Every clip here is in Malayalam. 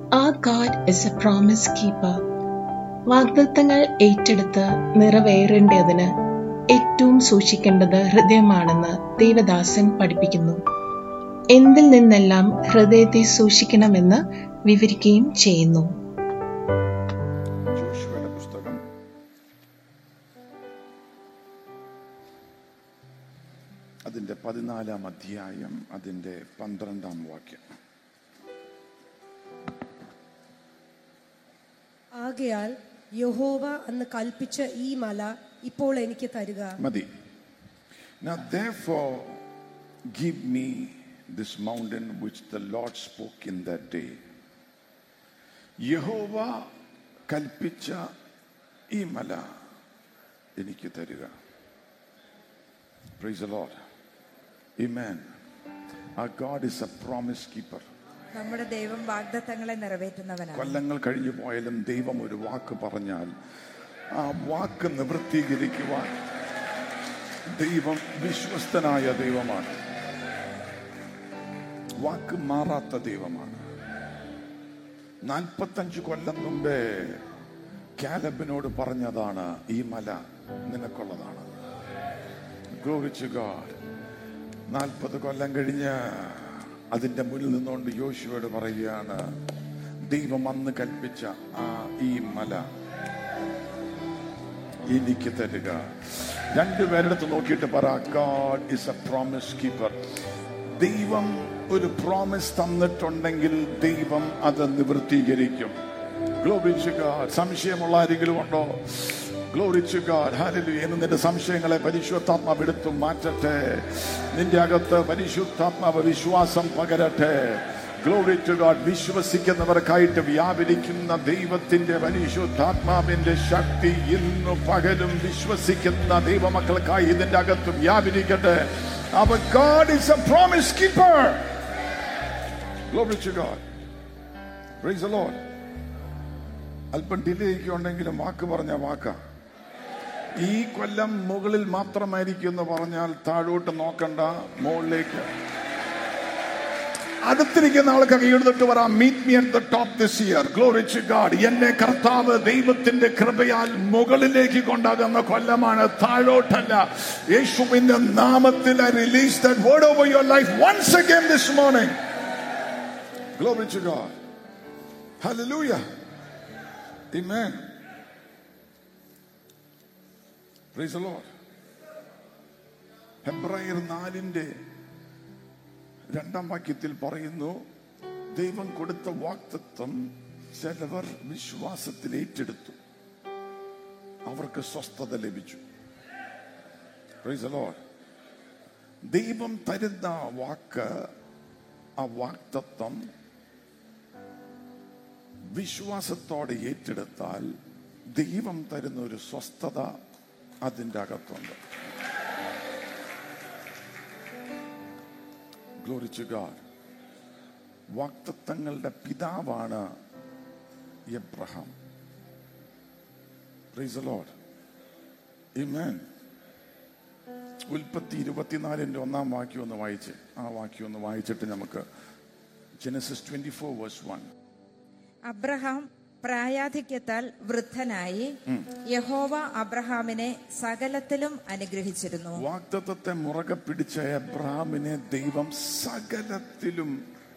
Our God is a promise keeper. വാഗ്ദത്തങ്ങൾ ഏറ്റെടുത്ത് നിറവേറേണ്ടതിന് ഏറ്റവും സൂക്ഷിക്കേണ്ടത് ഹൃദയമാണെന്ന് ദേവദാസൻ പഠിപ്പിക്കുന്നു എന്തിൽ നിന്നെല്ലാം ഹൃദയത്തെ സൂക്ഷിക്കണമെന്ന് വിവരിക്കുകയും ചെയ്യുന്നു ജോഷുവയുടെ പുസ്തകം അതിന്റെ പതിനാലാം അധ്യായം അതിന്റെ പന്ത്രണ്ടാം വാക്യം ആകയാൽ യഹോവ അന്ന് കൽപ്പിച്ച ഈ മല ഇപ്പോൾ എനിക്ക് തരിക മതി Now therefore give me this mountain which the Lord spoke in that day. യഹോവ കൽപ്പിച്ച ഈ മല എനിക്ക് തരിക Praise the Lord. Amen. Our God is a promise keeper. നമ്മുടെ ദൈവം വാഗ്ദത്തങ്ങളെ നിറവേറ്റുന്നവനാണ് കൊല്ലങ്ങൾ കഴിഞ്ഞു പോയാലും ദൈവം ഒരു വാക്ക് പറഞ്ഞാൽ ആ വാക്ക് നിവൃത്തീകരിക്കുവാൻ ദൈവം വിശ്വസ്തനായ ദൈവമാണ് വാക്ക് മാറാത്ത ദൈവമാണ് നാൽപ്പത്തഞ്ച് കൊല്ലം മുമ്പേ കാലബിനോട് പറഞ്ഞതാണ് ഈ മല നിനക്കുള്ളതാണ് Glory to God. നാൽപ്പത് കൊല്ലം കഴിഞ്ഞ് അതിന്റെ മുന്നിൽ നിന്നുകൊണ്ട് യോശുവോട് പറയുകയാണ് ദൈവം അന്ന് കൽപ്പിച്ച ആ ഈ മല എനിക്ക് തരിക രണ്ടുപേരെടുത്ത് നോക്കിയിട്ട് പറ God is a promise keeper ദൈവം ഒരു പ്രോമിസ് തന്നിട്ടുണ്ടെങ്കിൽ ദൈവം അത് നിവൃത്തീകരിക്കും Glory to God. സംശയമുള്ള ആരെങ്കിലും ഉണ്ടോ ഗ്ലോറി ടു ഗാഡ് ഹല്ലേലൂയ എന്ന് നിന്റെ സംശയങ്ങളെ പരിശുദ്ധാത്മാവ് എടുത്തു മാറ്റട്ടെ നിന്റെ അകത്ത് പരിശുദ്ധാത്മാവ് വിശ്വാസം പകരട്ടെ ഗ്ലോറി ടു ഗാഡ് വിശ്വസിക്കുന്നവർക്കായിട്ട് വ്യാപരിക്കുന്ന ദൈവത്തിന്റെ പരിശുദ്ധാത്മാവിന്റെ ശക്തി ഇന്നു പകലും വിശ്വസിക്കുന്ന ദൈവമക്കൾക്കായി ഇതിന്റെ അകത്ത് വ്യാപരിക്കട്ടെ അവർ God is a promise keeper glory to God praise the Lord അല്പം ഡിലേ ഉണ്ടെങ്കിലും വാക്ക് പറഞ്ഞ വാക്കാ ഈ കൊല്ലം മുകളിൽ മാത്രമായിരിക്കും എന്ന് പറഞ്ഞാൽ താഴോട്ട് നോക്കണ്ട മുകളിലേക്ക് അടുത്തിരിക്കുന്ന ആൾക്ക് കൈയെടുത്തിട്ട് പറയാം meet me at the top this year glory to God എന്നെ കർത്താവ് ദൈവത്തിന്റെ കൃപയാൽ മുകളിലേക്ക് കൊണ്ടാകുന്ന കൊല്ലമാണ് താഴോട്ടല്ല യേശുവിന്റെ നാമത്തിൽ I release that word over your life once again this morning glory to God hallelujah Amen. Praise the Lord. ഹെബ്രായർ നാലിന്റെ രണ്ടാം വാക്യത്തിൽ പറയുന്നു ദൈവം കൊടുത്ത വാക്തത്വം ചിലവർ വിശ്വാസത്തിൽ ഏറ്റെടുത്തു അവർക്ക് സ്വസ്ഥത ലഭിച്ചു Praise the Lord. ദൈവം തരുന്ന വാക്ക് ആ വാക്തത്വം വിശ്വാസത്തോടെ ഏറ്റെടുത്താൽ ദൈവം തരുന്ന ഒരു സ്വസ്ഥത അതിൻ്റെ അകത്തുണ്ട് ഗ്ലോറിച്ചു ഗാഡ് വാക്തത്വങ്ങളുടെ പിതാവാണ് എബ്രഹാം പ്രൈസ് ലോഡ് Amen. ഉൽപ്പത്തി ഇരുപത്തിനാലിന്റെ ഒന്നാം വാക്യം ഒന്ന് വായിച്ച് ആ വാക്യം ഒന്ന് വായിച്ചിട്ട് നമുക്ക് Genesis twenty four verse one Abraham പ്രായാധിക്യത്താൽ വൃദ്ധനായി യഹോവ അബ്രഹാമിനെ സകലത്തിലും അനുഗ്രഹിച്ചിരുന്നു വാഗ്ദത്തത്തെ മുറകെ പിടിച്ച എബ്രഹാമിനെ ദൈവം സകലത്തിലും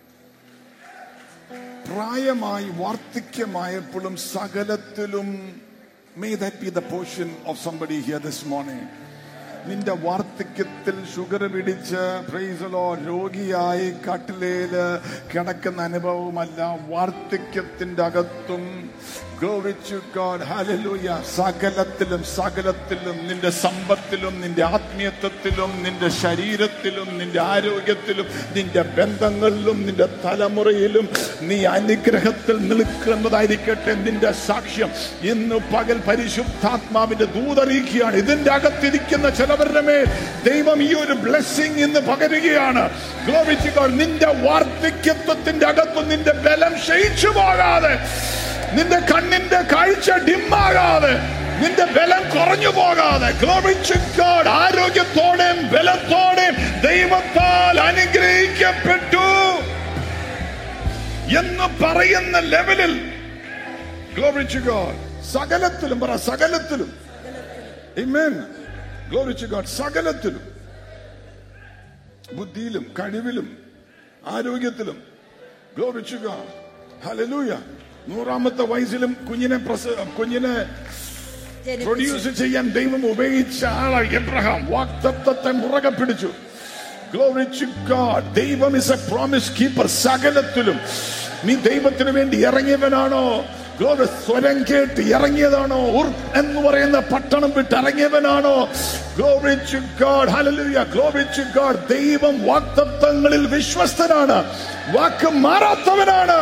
പ്രായമായി വാർദ്ധക്യമായപ്പോഴും സകലത്തിലും may that be the portion of somebody here this morning നിന്റെ വാർദ്ധക്യത്തിൽ ഷുഗർ പിടിച്ച് പ്രൈസലോ രോഗിയായി കട്ടിലേല് കിടക്കുന്ന അനുഭവമല്ല വാർദ്ധക്യത്തിന്റെ അകത്തും Glory to God. Hallelujah. സകലത്തിലും സകലത്തിലും നിന്റെ സമ്പത്തിലും നിന്റെ ആത്മീയത്വത്തിലും നിന്റെ ശരീരത്തിലും നിന്റെ ആരോഗ്യത്തിലും നിന്റെ ബന്ധങ്ങളിലും നിന്റെ തലമുറയിലും നീ അനുഗ്രഹത്തിൽ നിൽക്കുന്നതായിരിക്കട്ടെ നിന്റെ സാക്ഷ്യം ഇന്ന് പകൽ പരിശുദ്ധാത്മാവിന്റെ ദൂതറിയിക്കുകയാണ് ഇതിന്റെ അകത്തിരിക്കുന്ന ചിലവരുടെ മേൽ ദൈവം ഈ ഒരു ബ്ലെസ്സിങ് ഇന്ന് പകരുകയാണ് Glory to God. നിന്റെ വാർദ്ധക്യത്വത്തിന്റെ അകത്ത് നിന്റെ ബലം ക്ഷയിച്ചു പോകാതെ നിന്റെ കണ്ണിന്റെ കാഴ്ച ഡിമ്മാകാതെ നിന്റെ ബലം കുറഞ്ഞു പോകാതെ Glory to God. ആരോഗ്യത്തോടെയും ബലത്തോടെയും ദൈവത്താൽ അനുഗ്രഹിക്കപ്പെട്ടു എന്ന് പറയുന്ന ലെവലിൽ Glory to God. സകലത്തിലും പറ സകലത്തിലും Amen. Glory to God. സകലത്തിലും ബുദ്ധിയിലും കഴിവിലും ആരോഗ്യത്തിലും Glory to God. Hallelujah. നൂറാമത്തെ വയസ്സിലും കുഞ്ഞിനെ പ്രസ കുഞ്ഞിനെ ജനിപ്പിച്ചു പ്രൊഡ്യൂസ് ചെയ്യാൻ ദൈവം ഉപയോഗിച്ച ആളാണ് എബ്രഹാം വാക്തത്വത്തെ മുറകെ പിടിച്ചു Glory to God. ദൈവം ഇസ് എ പ്രോമിസ് കീപ്പർ സകലത്തിലും നീ ദൈവത്തിന് വേണ്ടി ഇറങ്ങിയവനാണോ Glory, സ്വരം കേട്ട് ഇറങ്ങിയതാണോ ഉർ എന്ന് പറയുന്ന പട്ടണം വിട്ട് ഇറങ്ങിയവനാണോ Glory to God. Hallelujah. Glory to God. ദൈവം വാക്തത്വങ്ങളിൽ വിശ്വസ്തനാണ് വാക്ക് മാറാത്തവനാണ്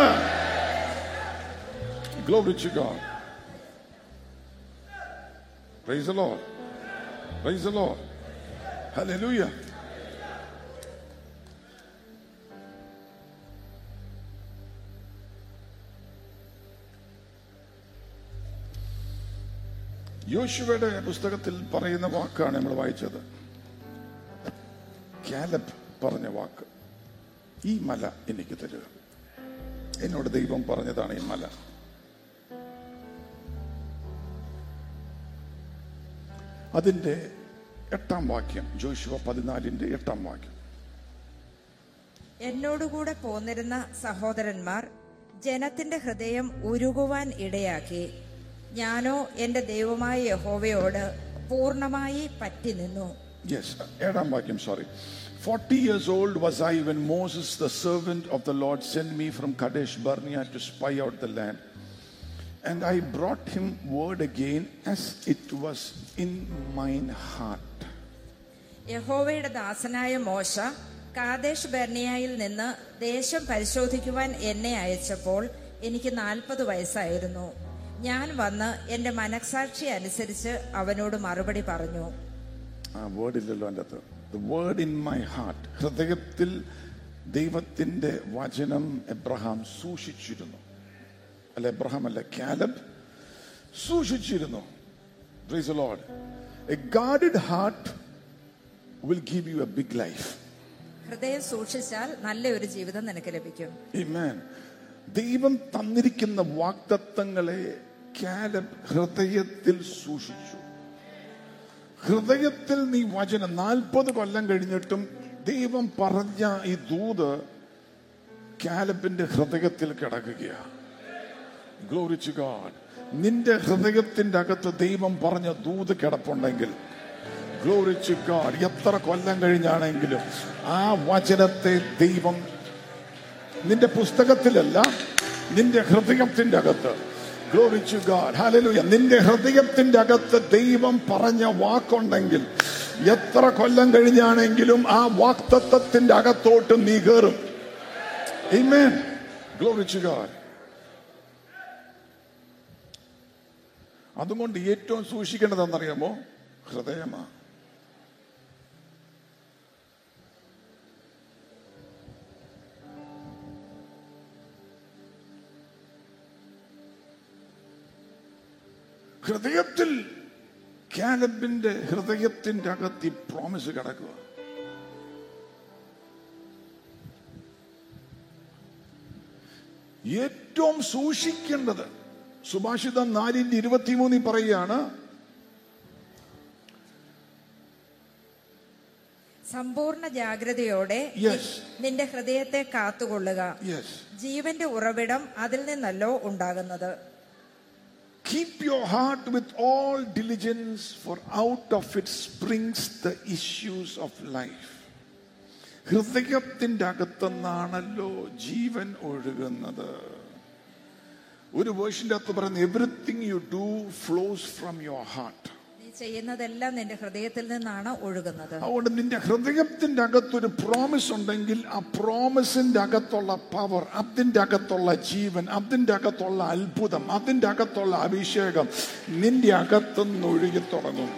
Glory to God. Praise the Lord. Praise the Lord. Hallelujah. യോശുവയുടെ പുസ്തകത്തിൽ പറയുന്ന വാക്കാണ് നമ്മൾ വായിച്ചത് കാലബ് പറഞ്ഞ വാക്ക് ഈ മല എനിക്ക് തരിക എന്നോട് ദൈവം പറഞ്ഞതാണ് ഈ മല അതിന്റെ എട്ടാം വാക്യം ജോഷുവ പതിനാലിന്റെ എട്ടാം വാക്യം എന്നോടുകൂടെ പോന്നിരുന്ന സഹോദരന്മാർ ജനത്തിന്റെ ഹൃദയം ഉരുകുവാൻ ഇടയാക്കി ഞാനോ എന്റെ ദൈവമായ യഹോവയോട് പൂർണ്ണമായി പറ്റി നിന്നു യെസ് ഏഴാം വാക്യം sorry forty years old was I when Moses the servant of the Lord send me from Kadesh Barnea to spy out the land and I brought him word again as it was in mine heart യഹോവയുടെ ദാസനായ മോശ കാദേശ് ബർണിയായിൽ നിന്ന് ദേശം പരിശോധിക്കുവാൻ എന്നെ അയച്ചപ്പോൾ എനിക്ക് നാൽപ്പത് വയസ്സായിരുന്നു ഞാൻ വന്ന് എന്റെ മനസാക്ഷി അനുസരിച്ച് അവനോട് മറുപടി പറഞ്ഞു ആ വേർഡ് ഇല്ലല്ലോ എൻ്റെ അകത്ത് the word in my heart ഹൃദയത്തിൽ ദൈവത്തിന്റെ വചനം എബ്രഹാം സൂക്ഷിച്ചിരുന്നു അല്ല എബ്രഹാം അല്ല കാലബ് സൂക്ഷിച്ചിരുന്നു praise Lord a guarded heart will give you a big life ഹൃദയം സൂക്ഷിച്ചാൽ നല്ല ഒരു ജീവിതം നിനക്ക് ലഭിക്കും Amen. ദൈവം തന്നിരിക്കുന്ന വാക്തത്വങ്ങളെ കാലബ് ഹൃദയത്തിൽ സൂക്ഷിച്ചു ഹൃദയത്തിൽ നീ വചനം നാൽപ്പത് കൊല്ലം കഴിഞ്ഞിട്ടും ദൈവം പറഞ്ഞ ഈ ദൂത് കാലബിന്റെ ഹൃദയത്തിൽ കിടക്കുകയാണ് ഗ്ലോറിച്ചു ഗാഡ് നിന്റെ ഹൃദയത്തിന്റെ അകത്ത് ദൈവം പറഞ്ഞ ദൂത് കിടപ്പുണ്ടെങ്കിൽ ഗ്ലോറിച്ചു ഗാഡ് എത്ര കൊല്ലം കഴിഞ്ഞാണെങ്കിലും ആ വചനത്തെ ദൈവം നിന്റെ പുസ്തകത്തിലല്ല നിന്റെ ഹൃദയത്തിന്റെ അകത്ത് ഗ്ലോറിച്ചു ഗാഡ് ഹല്ലേലൂയ നിന്റെ ഹൃദയത്തിന്റെ അകത്ത് ദൈവം പറഞ്ഞ വാക്കുണ്ടെങ്കിൽ എത്ര കൊല്ലം കഴിഞ്ഞാണെങ്കിലും ആ വാക്തത്വത്തിന്റെ അകത്തോട്ട് നീ കയറും Amen. Glory to God. അതുകൊണ്ട് ഏറ്റവും സൂക്ഷിക്കേണ്ടതെന്നറിയാമോ ഹൃദയമാ ഹൃദയത്തിൽ കാലബിന്റെ ഹൃദയത്തിന്റെ അകത്ത് ഈ പ്രോമിസ് കിടക്കുക ഏറ്റവും സൂക്ഷിക്കേണ്ടത് സുഭാഷിതം നാലിന്റെ ഇരുപത്തിമൂന്നിൽ പറയുകയാണ് സമ്പൂർണ്ണ ജാഗ്രതയോടെ Yes. നിന്റെ ഹൃദയത്തെ കാത്തുകൊള്ളുക യെസ് ജീവന്റെ ഉറവിടം അതിൽ നിന്നല്ലോ ഉണ്ടാകുന്നത് Keep your heart with all diligence, for out of it springs the issues of life. ഹൃദയത്തിന്റെ അകത്തുനിന്നാണല്ലോ ജീവൻ ഒഴുകുന്നത് ഒരു വേർഷന്റെ അകത്ത് പറയുന്നത് everything you do flows from your heart നീ ചെയ്യുന്നതെല്ലാം നിന്റെ ഹൃദയത്തിൽ നിന്നാണ് ഒഴുകുന്നത് അതുകൊണ്ട് നിന്റെ ഹൃദയത്തിന്റെ അകത്തൊരു പ്രോമിസ് ഉണ്ടെങ്കിൽ ആ പ്രോമിസിന്റെ അകത്തുള്ള പവർ അതിന്റെ അകത്തുള്ള ജീവൻ അതിന്റെ അകത്തുള്ള അത്ഭുതം അതിന്റെ അകത്തുള്ള അഭിഷേകം നിന്റെ അകത്തുനിന്ന് ഒഴുകി തുടങ്ങും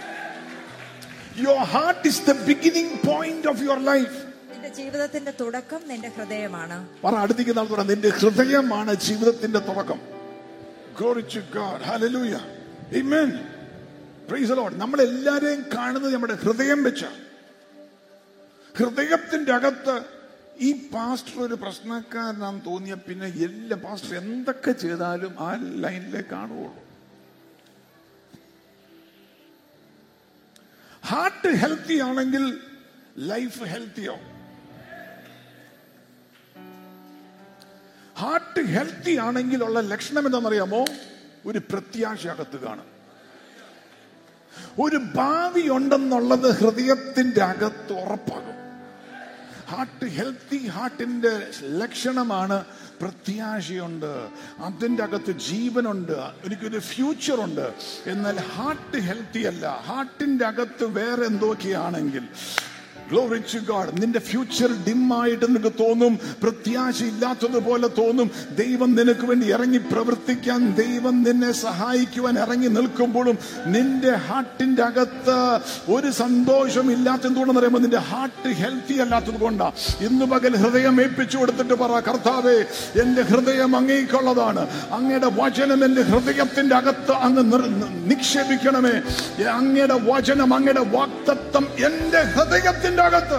your heart is the beginning point of your life നിന്റെ ജീവിതത്തിന്റെ തുടക്കം നിന്റെ ഹൃദയമാണ് പറ അടുത്തേക്ക് നാൾ പറയാം നിന്റെ ഹൃദയമാണ് ജീവിതത്തിന്റെ തുടക്കം Glory to God. Hallelujah. Amen. Praise the Lord. നമ്മൾ എല്ലാരെയും കാണുന്നത് നമ്മുടെ ഹൃദയം വെച്ച ഹൃദയത്തിന്റെ അകത്ത് ഈ പാസ്റ്റർ ഒരു പ്രശ്നക്കാരനാന്ന് തോന്നിയ പിന്നെ എല്ലാ പാസ്റ്റർ എന്തൊക്കെ ചെയ്താലും ആ ലൈനിലേ കാണുകയുള്ളൂ ഹാർട്ട് ഹെൽത്തി ആണെങ്കിൽ ലൈഫ് ഹെൽത്തിയാവും ഹാർട്ട് ഹെൽത്തി ആണെങ്കിലുള്ള ലക്ഷണം എന്താണെന്നറിയാമോ ഒരു പ്രത്യാശ അകത്ത് കാണും ഒരു ഭാവി ഉണ്ടെന്നുള്ളത് ഹൃദയത്തിന്റെ അകത്ത് ഉറപ്പാകും ഹാർട്ട് ഹെൽത്തി ഹാർട്ടിന്റെ ലക്ഷണമാണ് പ്രത്യാശയുണ്ട് അതിൻ്റെ അകത്ത് ജീവനുണ്ട് എനിക്കൊരു ഫ്യൂച്ചർ ഉണ്ട് എന്നാൽ ഹാർട്ട് ഹെൽത്തി അല്ല ഹാർട്ടിന്റെ അകത്ത് വേറെ എന്തൊക്കെയാണെങ്കിൽ Glory to God. നിന്റെ ഫ്യൂച്ചർ ഡിം ആയിട്ട് നിനക്ക് തോന്നും പ്രത്യാശ ഇല്ലാത്തതുപോലെ തോന്നും ദൈവം നിനക്ക് വേണ്ടി ഇറങ്ങി പ്രവർത്തിക്കാൻ ദൈവം നിന്നെ സഹായിക്കുവാൻ ഇറങ്ങി നിൽക്കുമ്പോഴും നിന്റെ ഹാർട്ടിന്റെ അകത്ത് ഒരു സന്തോഷം ഇല്ലാത്തതുകൊണ്ടെന്ന് പറയുമ്പോൾ നിന്റെ ഹാർട്ട് ഹെൽത്തി അല്ലാത്തത് കൊണ്ടാ ഇന്ന് പകൽ ഹൃദയം ഏൽപ്പിച്ചു കൊടുത്തിട്ട് പറ കർത്താവേ എന്റെ ഹൃദയം അങ്ങേക്കുള്ളതാണ് അങ്ങയുടെ വചനം എന്റെ ഹൃദയത്തിന്റെ അകത്ത് അങ്ങ് നിർ- നിക്ഷേപിക്കണമേ അങ്ങയുടെ വചനം അങ്ങയുടെ വാക്തത്വം എന്റെ ഹൃദയത്തിന്റെ അകത്ത്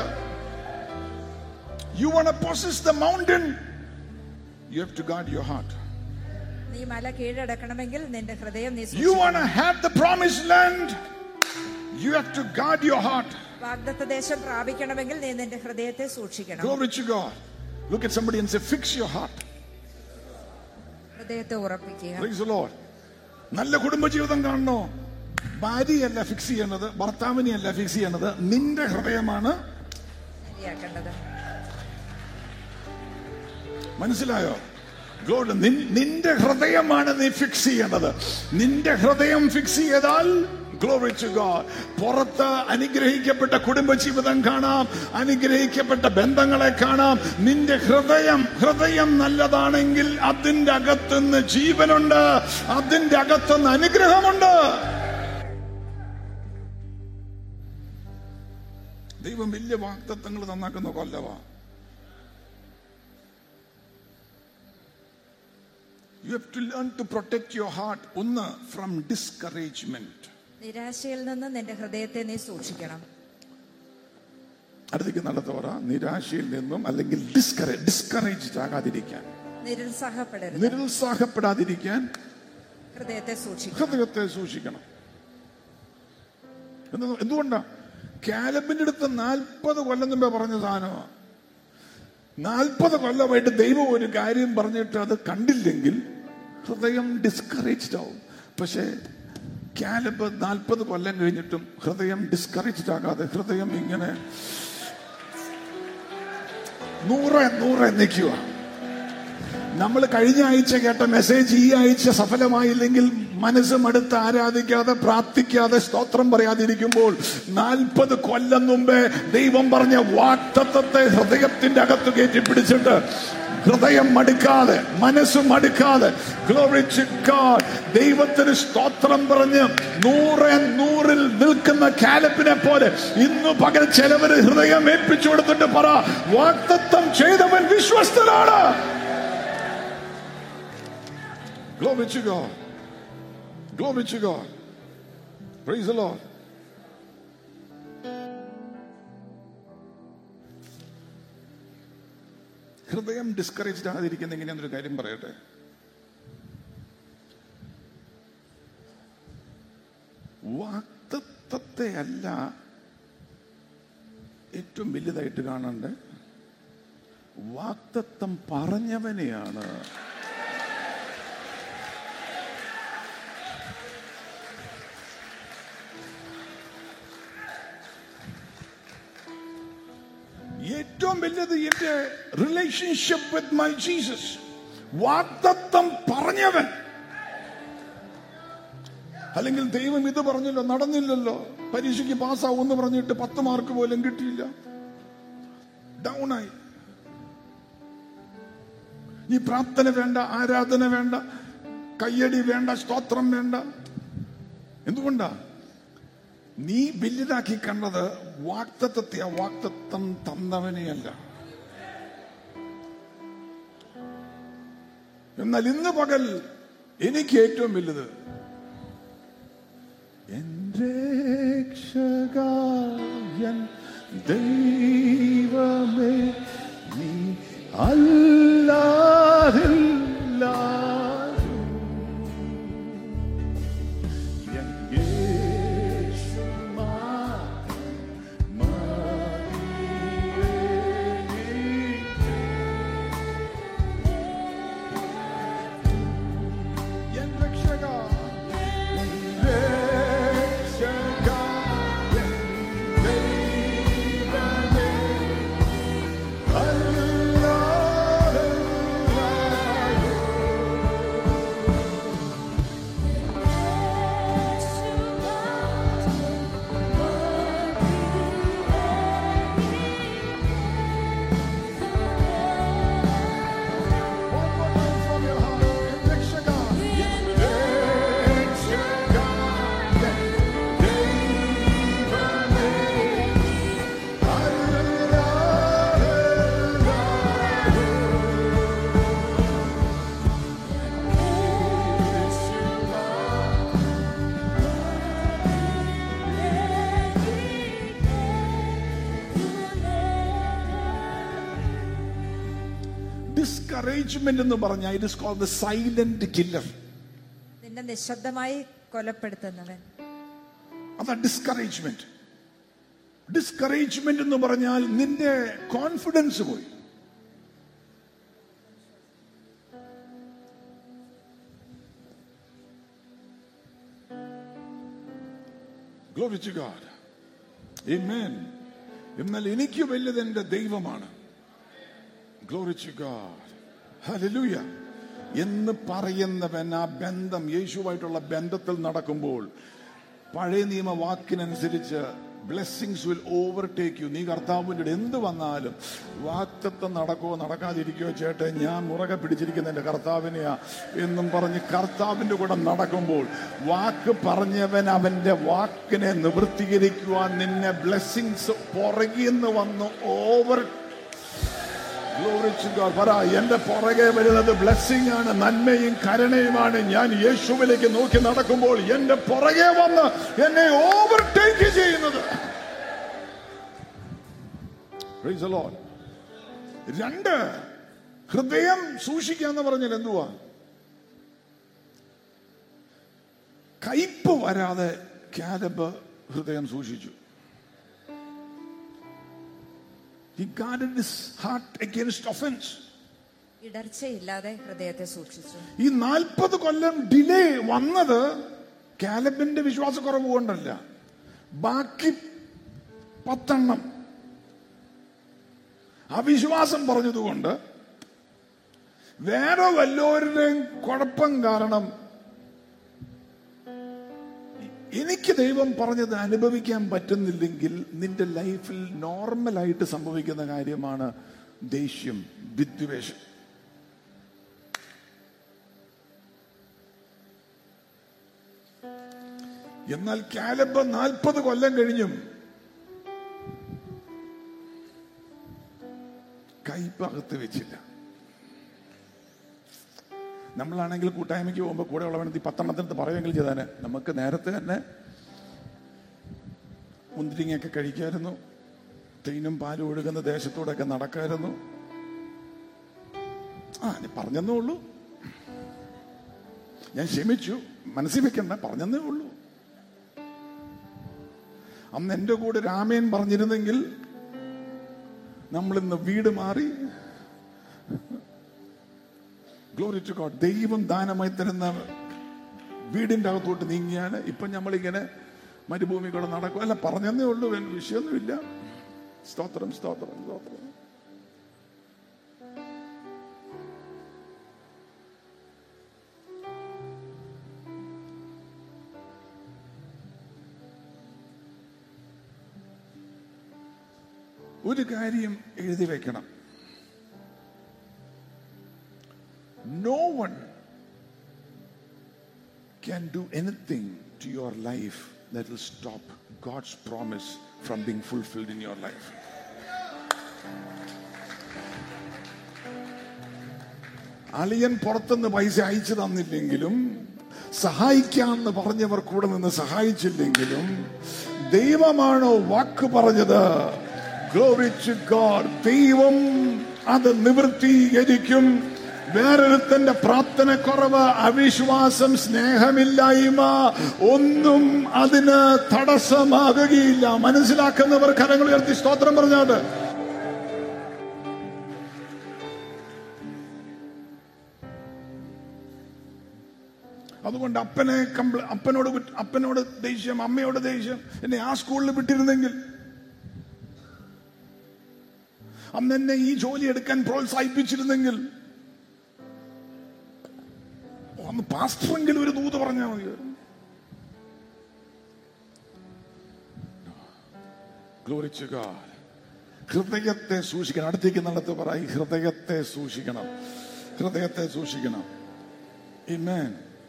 you won't possess the mountain you have to guard your heart നീ മല കീഴടക്കണമെങ്കിൽ നിന്റെ ഹൃദയം നീ you want to have the promised land you have to guard your heart വാഗ്ദത്ത ദേശം പ്രാപിക്കണമെങ്കിൽ നീ നിന്റെ ഹൃദയത്തെ സൂക്ഷിക്കണം glory to god look at somebody and say fix your heart ഹൃദയത്തെ ഉറപ്പിക്കുക Praise the Lord. നല്ല കുടുംബജീവിതം കാണണോ ഭാര്യയല്ല ഫിക്സ് ചെയ്യേണ്ടത് ഭർത്താവിനെയല്ല ഫിക്സ് ചെയ്യേണ്ടത് നിന്റെ ഹൃദയമാണ് ശരിയാക്കേണ്ടത് മനസ്സിലായോ ഗോഡ് നിന്റെ ഹൃദയമാണ് നീ ഫിക്സ് ചെയ്യേണ്ടത് നിന്റെ ഹൃദയം ഫിക്സ് ചെയ്താൽ Glory to God. പുറത്ത് അനുഗ്രഹിക്കപ്പെട്ട കുടുംബജീവിതം കാണാം അനുഗ്രഹിക്കപ്പെട്ട ബന്ധങ്ങളെ കാണാം നിന്റെ ഹൃദയം ഹൃദയം നല്ലതാണെങ്കിൽ അതിന്റെ അകത്തുനിന്ന് ജീവനുണ്ട് അതിന്റെ അകത്തുനിന്ന് അനുഗ്രഹമുണ്ട് ദൈവം വലിയ വാക്തത്വങ്ങൾ നന്നാക്കുന്ന കൊല്ലവാ you have to learn to protect your heart ഒന്ന് ഫ്രം ഡിസ്കറേജ്മെന്റ് നിരാശയിൽ നിന്ന് നിന്റെ ഹൃദയത്തെ നീ സൂക്ഷിക്കണം അടുത്തേക്ക് നടത്തവറ നിരാശയിൽ നിന്നും അല്ലെങ്കിൽ ഡിസ്കറേജ് ഡിസ്കറേജ് ആകാതിരിക്കാൻ നിരുത്സാഹപ്പെടരുത് നിരുത്സാഹപ്പെടാതിരിക്കാൻ ഹൃദയത്തെ സൂക്ഷിക്കണം ഹൃദയത്തെ സൂക്ഷിക്കണം എന്ത് എന്തുകൊണ്ടാ കാലബിന്റെ അടുത്ത് നാൽപ്പത് കൊല്ലം മുമ്പേ പറഞ്ഞ സാധനമാണ് നാൽപ്പത് കൊല്ലമായിട്ട് ദൈവം ഒരു കാര്യം പറഞ്ഞിട്ട് അത് കണ്ടില്ലെങ്കിൽ ഹൃദയം ഡിസ്കറേജ്ഡ് ആവും പക്ഷേ കാലബ് നാൽപ്പത് കൊല്ലം കഴിഞ്ഞിട്ടും ഹൃദയം ഡിസ്കറേജ്ഡ് ആകാതെ ഹൃദയം ഇങ്ങനെ നൂറെ നൂറെ നിൽക്കുക നമ്മൾ കഴിഞ്ഞ ആഴ്ച കേട്ട മെസ്സേജ് ഈ ആഴ്ച സഫലമായില്ലെങ്കിൽ മനസ്സ് മടുത്ത് ആരാധിക്കാതെ പ്രാർത്ഥിക്കാതെ സ്തോത്രം പറയാതിരിക്കുമ്പോൾ നാൽപ്പത് കൊല്ലം മുമ്പേ ദൈവം പറഞ്ഞ വാക്തത്വത്തെ ഹൃദയത്തിന്റെ അകത്ത് കയറ്റി പിടിച്ചിട്ട് ഹൃദയം മടുക്കാതെ മനസ്സ് മടുക്കാതെ Glory to God. ദൈവത്തിന് സ്തോത്രം പറഞ്ഞ് നൂറെ നൂറിൽ നിൽക്കുന്ന കാലപ്പിനെ പോലെ ഇന്ന് പകൽ ചിലവര് ഹൃദയം ഏൽപ്പിച്ചു കൊടുത്തിട്ട് പറ വാക്തത്വം ചെയ്തവൻ വിശ്വസ്തനാണ് Glory to God. Glory to God. Praise the Lord. ഹൃദയം ഡിസ്കറേജ്ഡ് ആകാതിരിക്കുന്ന എങ്ങനെയാണെന്നൊരു കാര്യം പറയട്ടെ വാക്തത്വത്തെ അല്ല ഏറ്റവും വലുതായിട്ട് കാണണ്ടേ വാക്തത്വം പറഞ്ഞവനെയാണ് ഏറ്റവും വലുത് എന്റെ റിലേഷൻഷിപ്പ് വിത്ത് മൈ ജീസസ് വാക്തത്വം പറഞ്ഞവൻ അല്ലെങ്കിൽ ദൈവം ഇത് പറഞ്ഞല്ലോ നടന്നില്ലല്ലോ പരീക്ഷയ്ക്ക് പാസ്സാവും എന്ന് പറഞ്ഞിട്ട് പത്ത് മാർക്ക് പോലും കിട്ടിയില്ല ഡൗൺ ആയി ഈ പ്രാർത്ഥന വേണ്ട ആരാധന വേണ്ട കയ്യടി വേണ്ട സ്തോത്രം വേണ്ട എന്തുകൊണ്ടാ നീ വലുതാക്കി കണ്ടത് വാക്തത്വത്തെ ആ വാക്തത്വം തന്നവനെയല്ല എന്നാൽ ഇന്ന് പകൽ എനിക്ക് ഏറ്റവും വലുത് എന്റെ രക്ഷകായൻ ദൈവമേ നീ അല്ലാതില്ലാരും എൻ യേശു മാത്രം മതിയെനിക്ക്. എൻ രക്ഷക എൻ രക്ഷക എൻ ദൈവമേ ഡിസ്കറേജ്മെന്റ് എന്ന് പറഞ്ഞാൽ it is call the silent killer നിന്നെ നിശബ്ദമായി കൊലപ്പെടുത്തുന്നവൻ അതാ ഡിസ്കറേജ്മെന്റ് ഡിസ്കറേജ്മെന്റ് എന്ന് പറഞ്ഞാൽ നിന്റെ കോൺഫിഡൻസ് പോയി Glory to God. Amen. എന്നാൽ എനിക്ക് വലുത് എന്റെ ദൈവമാണ് ഗ്ലോറി ടു ഗാഡ് ഹല്ലേലൂയ എന്ന് പറയുന്നവൻ ആ ബന്ധം യേശുവായിട്ടുള്ള ബന്ധത്തിൽ നടക്കുമ്പോൾ പഴയ നിയമ വാക്കിനനുസരിച്ച് ബ്ലെസ്സിങ്സ് വിൽ ഓവർടേക്ക് യു നീ കർത്താവിൻ്റെ അടുത്ത് എന്ത് വന്നാലും വാക്തത്വം നടക്കോ നടക്കാതിരിക്കോ ചേട്ടെ ഞാൻ മുറകെ പിടിച്ചിരിക്കുന്ന എൻ്റെ കർത്താവിനെയാ എന്നും പറഞ്ഞ് കർത്താവിൻ്റെ കൂടെ നടക്കുമ്പോൾ വാക്ക് പറഞ്ഞവൻ അവന്റെ വാക്കിനെ നിവൃത്തീകരിക്കുവാൻ നിന്നെ ബ്ലെസ്സിങ്സ് പുറകിന്ന് വന്ന് ഓവർ Glory to God. പറ എന്റെ പുറകെ വരുന്നത് ബ്ലെസ്സിംഗ് ആണ് നന്മയും കരുണയുമാണ് ഞാൻ യേശുവിലേക്ക് നോക്കി നടക്കുമ്പോൾ എന്റെ പുറകെ വന്ന് എന്നെ ഓവർടേക്ക് ചെയ്യുന്നത് Praise the Lord. രണ്ട് ഹൃദയം സൂക്ഷിക്കാന്ന് പറഞ്ഞാൽ എന്തുവാ കയ്പ് വരാതെ കാലബ് ഹൃദയം സൂക്ഷിച്ചു He guarded his heart against offense. ഇടർച്ചയില്ലാതെ ഹൃദയത്തെ സൂക്ഷിച്ചു ഈ നാൽപ്പത് കൊല്ലം ഡിലേ വന്നത് കാലബിന്റെ വിശ്വാസക്കുറവ് കൊണ്ടല്ല ബാക്കി പത്തെണ്ണം അവിശ്വാസം പറഞ്ഞതുകൊണ്ട് വേറെ വല്ലവരുടെയും കുഴപ്പം കാരണം എനിക്ക് ദൈവം പറഞ്ഞത് അനുഭവിക്കാൻ പറ്റുന്നില്ലെങ്കിൽ നിന്റെ ലൈഫിൽ നോർമലായിട്ട് സംഭവിക്കുന്ന കാര്യമാണ് ദേഷ്യം വിദ്വേഷം എന്നാൽ കാലബ് നാൽപ്പത് കൊല്ലം കഴിഞ്ഞും കൈപ്പകത്ത് വെച്ചില്ല നമ്മളാണെങ്കിൽ കൂട്ടായ്മയ്ക്ക് പോകുമ്പോൾ കൂടെ ഉള്ളവനത്ത് ഈ പത്തെണ്ണത്തിനടുത്ത് പറയുമെങ്കിൽ ചെയ്താനെ നമുക്ക് നേരത്തെ തന്നെ മുന്തിരിങ്ങയൊക്കെ കഴിക്കായിരുന്നു തേനും പാലും ഒഴുകുന്ന ദേശത്തൂടെയൊക്കെ നടക്കായിരുന്നു ആ ഞാൻ പറഞ്ഞെന്നേ ഉള്ളൂ ഞാൻ ക്ഷമിച്ചു മനസ്സിൽ വെക്കണ്ട പറഞ്ഞെന്നേ ഉള്ളൂ അന്ന് എന്റെ കൂടെ രാമയൻ പറഞ്ഞിരുന്നെങ്കിൽ നമ്മൾ ഇന്ന് വീട് മാറി ഗ്ലോറി ടു ഗോഡ് ദൈവം ദാനമായി തരുന്ന വീടിന്റെ അകത്തോട്ട് നീങ്ങിയാണ് ഇപ്പൊ നമ്മളിങ്ങനെ മരുഭൂമി കൂടെ നടക്കും അല്ല പറഞ്ഞതേ ഉള്ളൂ വേറെ വിഷയമൊന്നുമില്ല സ്തോത്രം സ്തോത്രം സ്തോത്രം ഒരു കാര്യം എഴുതി വെക്കണം no one can do anything to your life that will stop God's promise from being fulfilled in your life. അളിയൻ പുറത്തുനിന്ന് പൈസ അയച്ചു തന്നില്ലെങ്കിലും സഹായിക്കാമെന്ന് പറഞ്ഞവർ കൂടെ നിന്ന് സഹായിച്ചില്ലെങ്കിലും ദൈവമാണോ വാക്ക് പറഞ്ഞത് Glory to God. ദൈവം അത് നിവൃത്തീകരിക്കും വേറൊരുത്തന്റെ പ്രാർത്ഥന കുറവ് അവിശ്വാസം സ്നേഹമില്ലായ്മ ഒന്നും അതിന് തടസ്സമാകുകയില്ല മനസ്സിലാക്കുന്നവർ കരങ്ങൾ ഉയർത്തി സ്തോത്രം പറഞ്ഞാട്ട് അതുകൊണ്ട് അപ്പനെ കംപ്ല അപ്പനോട് കുറ്റ- അപ്പനോട് ദേഷ്യം അമ്മയോട് ദേഷ്യം എന്നെ ആ സ്കൂളിൽ വിട്ടിരുന്നെങ്കിൽ അന്ന് എന്നെ ഈ ജോലി എടുക്കാൻ പ്രോത്സാഹിപ്പിച്ചിരുന്നെങ്കിൽ ഓ, അന്ന് പാസ്റ്ററെങ്കിലും ഒരു ദൂത് പറഞ്ഞാൽ മതിയായിരുന്നു Glory to God. ഹൃദയത്തെ സൂക്ഷിക്കണം അടുത്തേക്ക് നടത്ത് പറ ഈ ഹൃദയത്തെ സൂക്ഷിക്കണം ഹൃദയത്തെ സൂക്ഷിക്കണം Amen.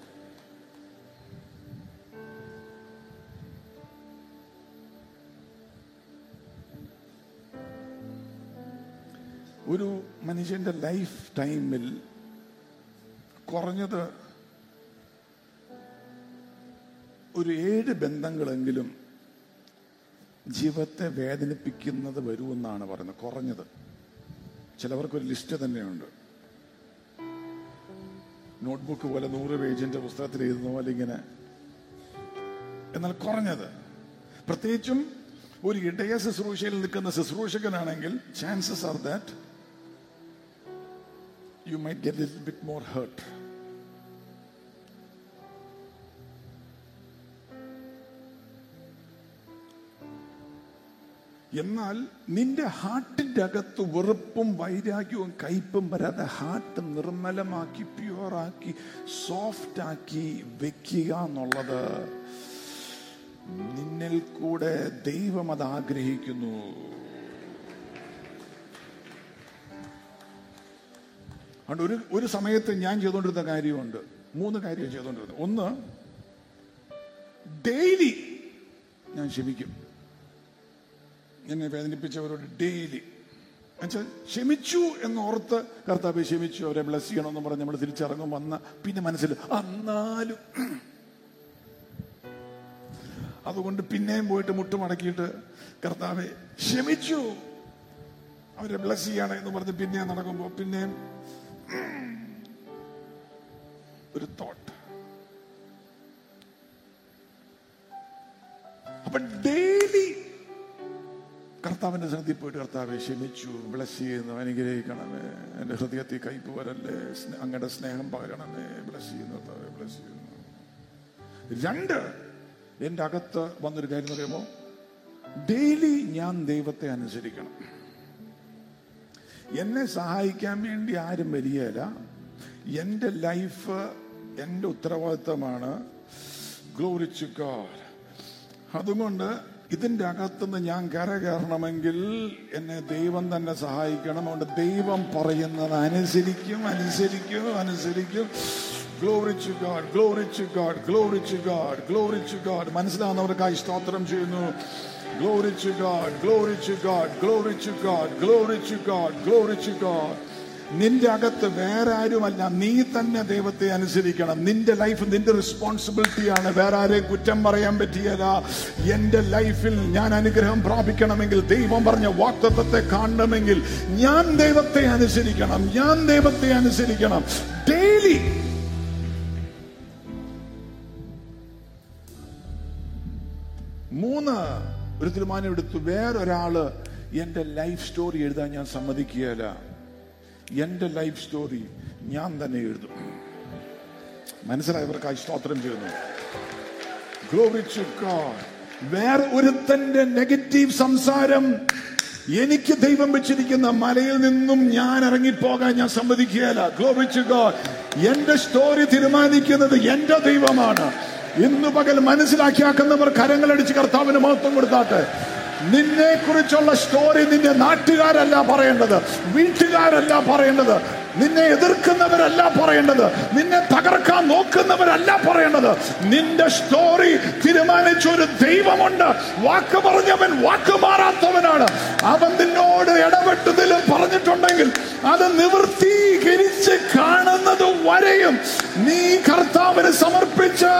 ഒരു മനുഷ്യന്റെ ലൈഫ് ടൈമിൽ കുറഞ്ഞത് ഒരു ഏഴ് ബന്ധങ്ങളെങ്കിലും ജീവിതത്തെ വേദനിപ്പിക്കുന്നത് വരുമെന്നാണ് പറയുന്നത് കുറഞ്ഞത് ചിലവർക്കൊരു ലിസ്റ്റ് തന്നെയുണ്ട് നോട്ട്ബുക്ക് പോലെ നൂറ് പേജിന്റെ പുസ്തകത്തിൽ എഴുതുന്ന പോലെ ഇങ്ങനെ എന്നാൽ കുറഞ്ഞത് പ്രത്യേകിച്ചും ഒരു ഇടയ ശുശ്രൂഷയിൽ നിൽക്കുന്ന ശുശ്രൂഷകനാണെങ്കിൽ chances are that you might get little bit more hurt എന്നാൽ നിന്റെ ഹാർട്ടിന്റെ അകത്ത് വെറുപ്പും വൈരാഗ്യവും കയ്പും വരാതെ ഹാർട്ട് നിർമ്മലമാക്കി പ്യുവറാക്കി സോഫ്റ്റ് ആക്കി വെക്കുക എന്നുള്ളത് നിന്നിൽ കൂടെ ദൈവം അത് ആഗ്രഹിക്കുന്നു അതുകൊണ്ട് ഒരു ഒരു സമയത്ത് ഞാൻ ചെയ്തുകൊണ്ടിരുന്ന കാര്യമുണ്ട് മൂന്ന് കാര്യം ചെയ്തുകൊണ്ടിരുന്നത് ഒന്ന് ഡെയിലി ഞാൻ ക്ഷമിക്കും എന്നെ വേദനിപ്പിച്ചവരോട് ഡെയിലി എന്നുവെച്ചാൽ ക്ഷമിച്ചു എന്നോർത്ത് കർത്താവ് ക്ഷമിച്ചു അവരെ ബ്ലസ് ചെയ്യണമെന്ന് പറഞ്ഞ് നമ്മൾ തിരിച്ചിറങ്ങും വന്ന പിന്നെ മനസ്സിൽ എന്നാലും അതുകൊണ്ട് പിന്നെയും പോയിട്ട് മുട്ടുമടക്കിയിട്ട് കർത്താവെ ക്ഷമിച്ചു അവരെ ബ്ലസ് ചെയ്യണം എന്ന് പറഞ്ഞ് പിന്നെയും നടക്കുമ്പോൾ പിന്നെയും ഒരു തോട്ട് അപ്പൊ ഡെയിലി കർത്താവിന്റെ സന്നിധി പോയിട്ട് കർത്താവെ ക്ഷമിച്ചു ബ്ലസ് ചെയ്യുന്നു അനുഗ്രഹിക്കണമേ എന്റെ ഹൃദയത്തിൽ കയ്പ് വരല്ലേ സ്നേ- അങ്ങയുടെ സ്നേഹം പകരണമേ ബ്ലസ് ചെയ്യുന്നു കർത്താവെ ബ്ലസ് ചെയ്യുന്നു രണ്ട് എന്റെ അകത്ത് വന്നൊരു കാര്യം എന്ന് പറയുമ്പോൾ ഡെയിലി ഞാൻ ദൈവത്തെ അനുസരിക്കണം എന്നെ സഹായിക്കാൻ വേണ്ടി ആരും വരികയില്ല എന്റെ ലൈഫ് എന്റെ ഉത്തരവാദിത്തമാണ് ഗ്ലോറിച്ചു ഗോഡ് അതുകൊണ്ട് ഇതിന്റെ അകത്തുനിന്ന് ഞാൻ കര കയറണമെങ്കിൽ എന്നെ ദൈവം തന്നെ സഹായിക്കണം അതുകൊണ്ട് ദൈവം പറയുന്നത് അനുസരിക്കും അനുസരിക്കും അനുസരിക്കും glory to God glory to God glory to God glory to God മനസ്സിലാവുന്നവർക്കായി സ്തോത്രം ചെയ്യുന്നു glory to God glory to God glory to God glory to God glory to God നിന്റെ അകത്ത് വേറെ ആരുമല്ല നീ തന്നെ ദൈവത്തെ അനുസരിക്കണം നിന്റെ ലൈഫ് നിന്റെ റെസ്പോൺസിബിലിറ്റിയാണ് വേറെ ആരെയും കുറ്റം പറയാൻ പറ്റിയല്ല എന്റെ ലൈഫിൽ ഞാൻ അനുഗ്രഹം പ്രാപിക്കണമെങ്കിൽ ദൈവം പറഞ്ഞ വാക്തത്വത്തെ കാണണമെങ്കിൽ ഞാൻ ദൈവത്തെ അനുസരിക്കണം ഞാൻ ദൈവത്തെ അനുസരിക്കണം ഡെയിലി മൂന്ന് ഒരു തീരുമാനം എടുത്തു വേറൊരാള് എന്റെ ലൈഫ് സ്റ്റോറി എഴുതാൻ ഞാൻ സമ്മതിക്കുകയല്ല എന്റെ ലൈഫ് സ്റ്റോറി ഞാൻ തന്നെ എഴുതും മനസ്സിലായവർക്കായി സ്തോത്രം ചെയ്യുന്നു Glory to God. വേറെ ഒരുത്തന്റെ നെഗറ്റീവ് സംസാരം എനിക്ക് ദൈവം വെച്ചിരിക്കുന്ന മലയിൽ നിന്നും ഞാൻ ഇറങ്ങിപ്പോകാൻ ഞാൻ സമ്മതിക്കുകയല്ല ഗ്ലോറി ടു ഗോഡ് എന്റെ സ്റ്റോറി തീരുമാനിക്കുന്നത് എന്റെ ദൈവമാണ് ഇന്ന് പകൽ മനസ്സിലാക്കിയാക്കുന്നവർ കരങ്ങളടിച്ച് കർത്താവിന് മഹത്വം കൊടുത്താട്ടെ നിന്നെ കുറിച്ചുള്ള സ്റ്റോറി നിന്റെ നാട്ടുകാരല്ല പറയേണ്ടത് വീട്ടുകാരല്ല പറയേണ്ടത് നിന്നെ എതിർക്കുന്നവരല്ല പറയേണ്ടത് നിന്നെ തകർക്കാൻ നോക്കുന്നവരല്ല പറയേണ്ടത് നിന്റെ സ്റ്റോറി തീരുമാനിച്ച ഒരു ദൈവമുണ്ട് വാക്ക് പറഞ്ഞവൻ വാക്ക് മാറാത്തവനാണ് അവൻ നിന്നോട് ഇടപെട്ടതിലും പറഞ്ഞിട്ടുണ്ടെങ്കിൽ അത് നിവൃത്തീകരിച്ച് കാണുന്നത് വരെയും നീ കർത്താവിന് സമർപ്പിച്ച്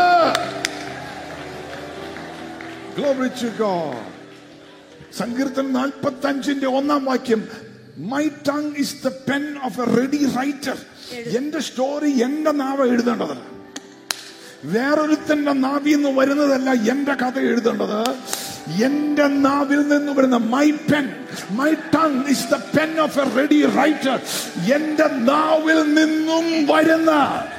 Glory to God. സങ്കീർത്തനം നാൽപ്പത്തി അഞ്ചിന്റെ ഒന്നാം വാക്യം my tongue is the pen of a ready writer എന്റെ സ്റ്റോറി എന്റെ നാവ എഴുതേണ്ടതല്ല വേറൊരുത്തന്റെ നാവിൽ നിന്ന് വരുന്നതല്ല എന്റെ കഥ എഴുതേണ്ടത് എന്റെ നാവിൽ നിന്ന് വരുന്ന my pen my tongue is the pen of a ready writer എന്റെ നാവിൽ നിന്നും വരുന്ന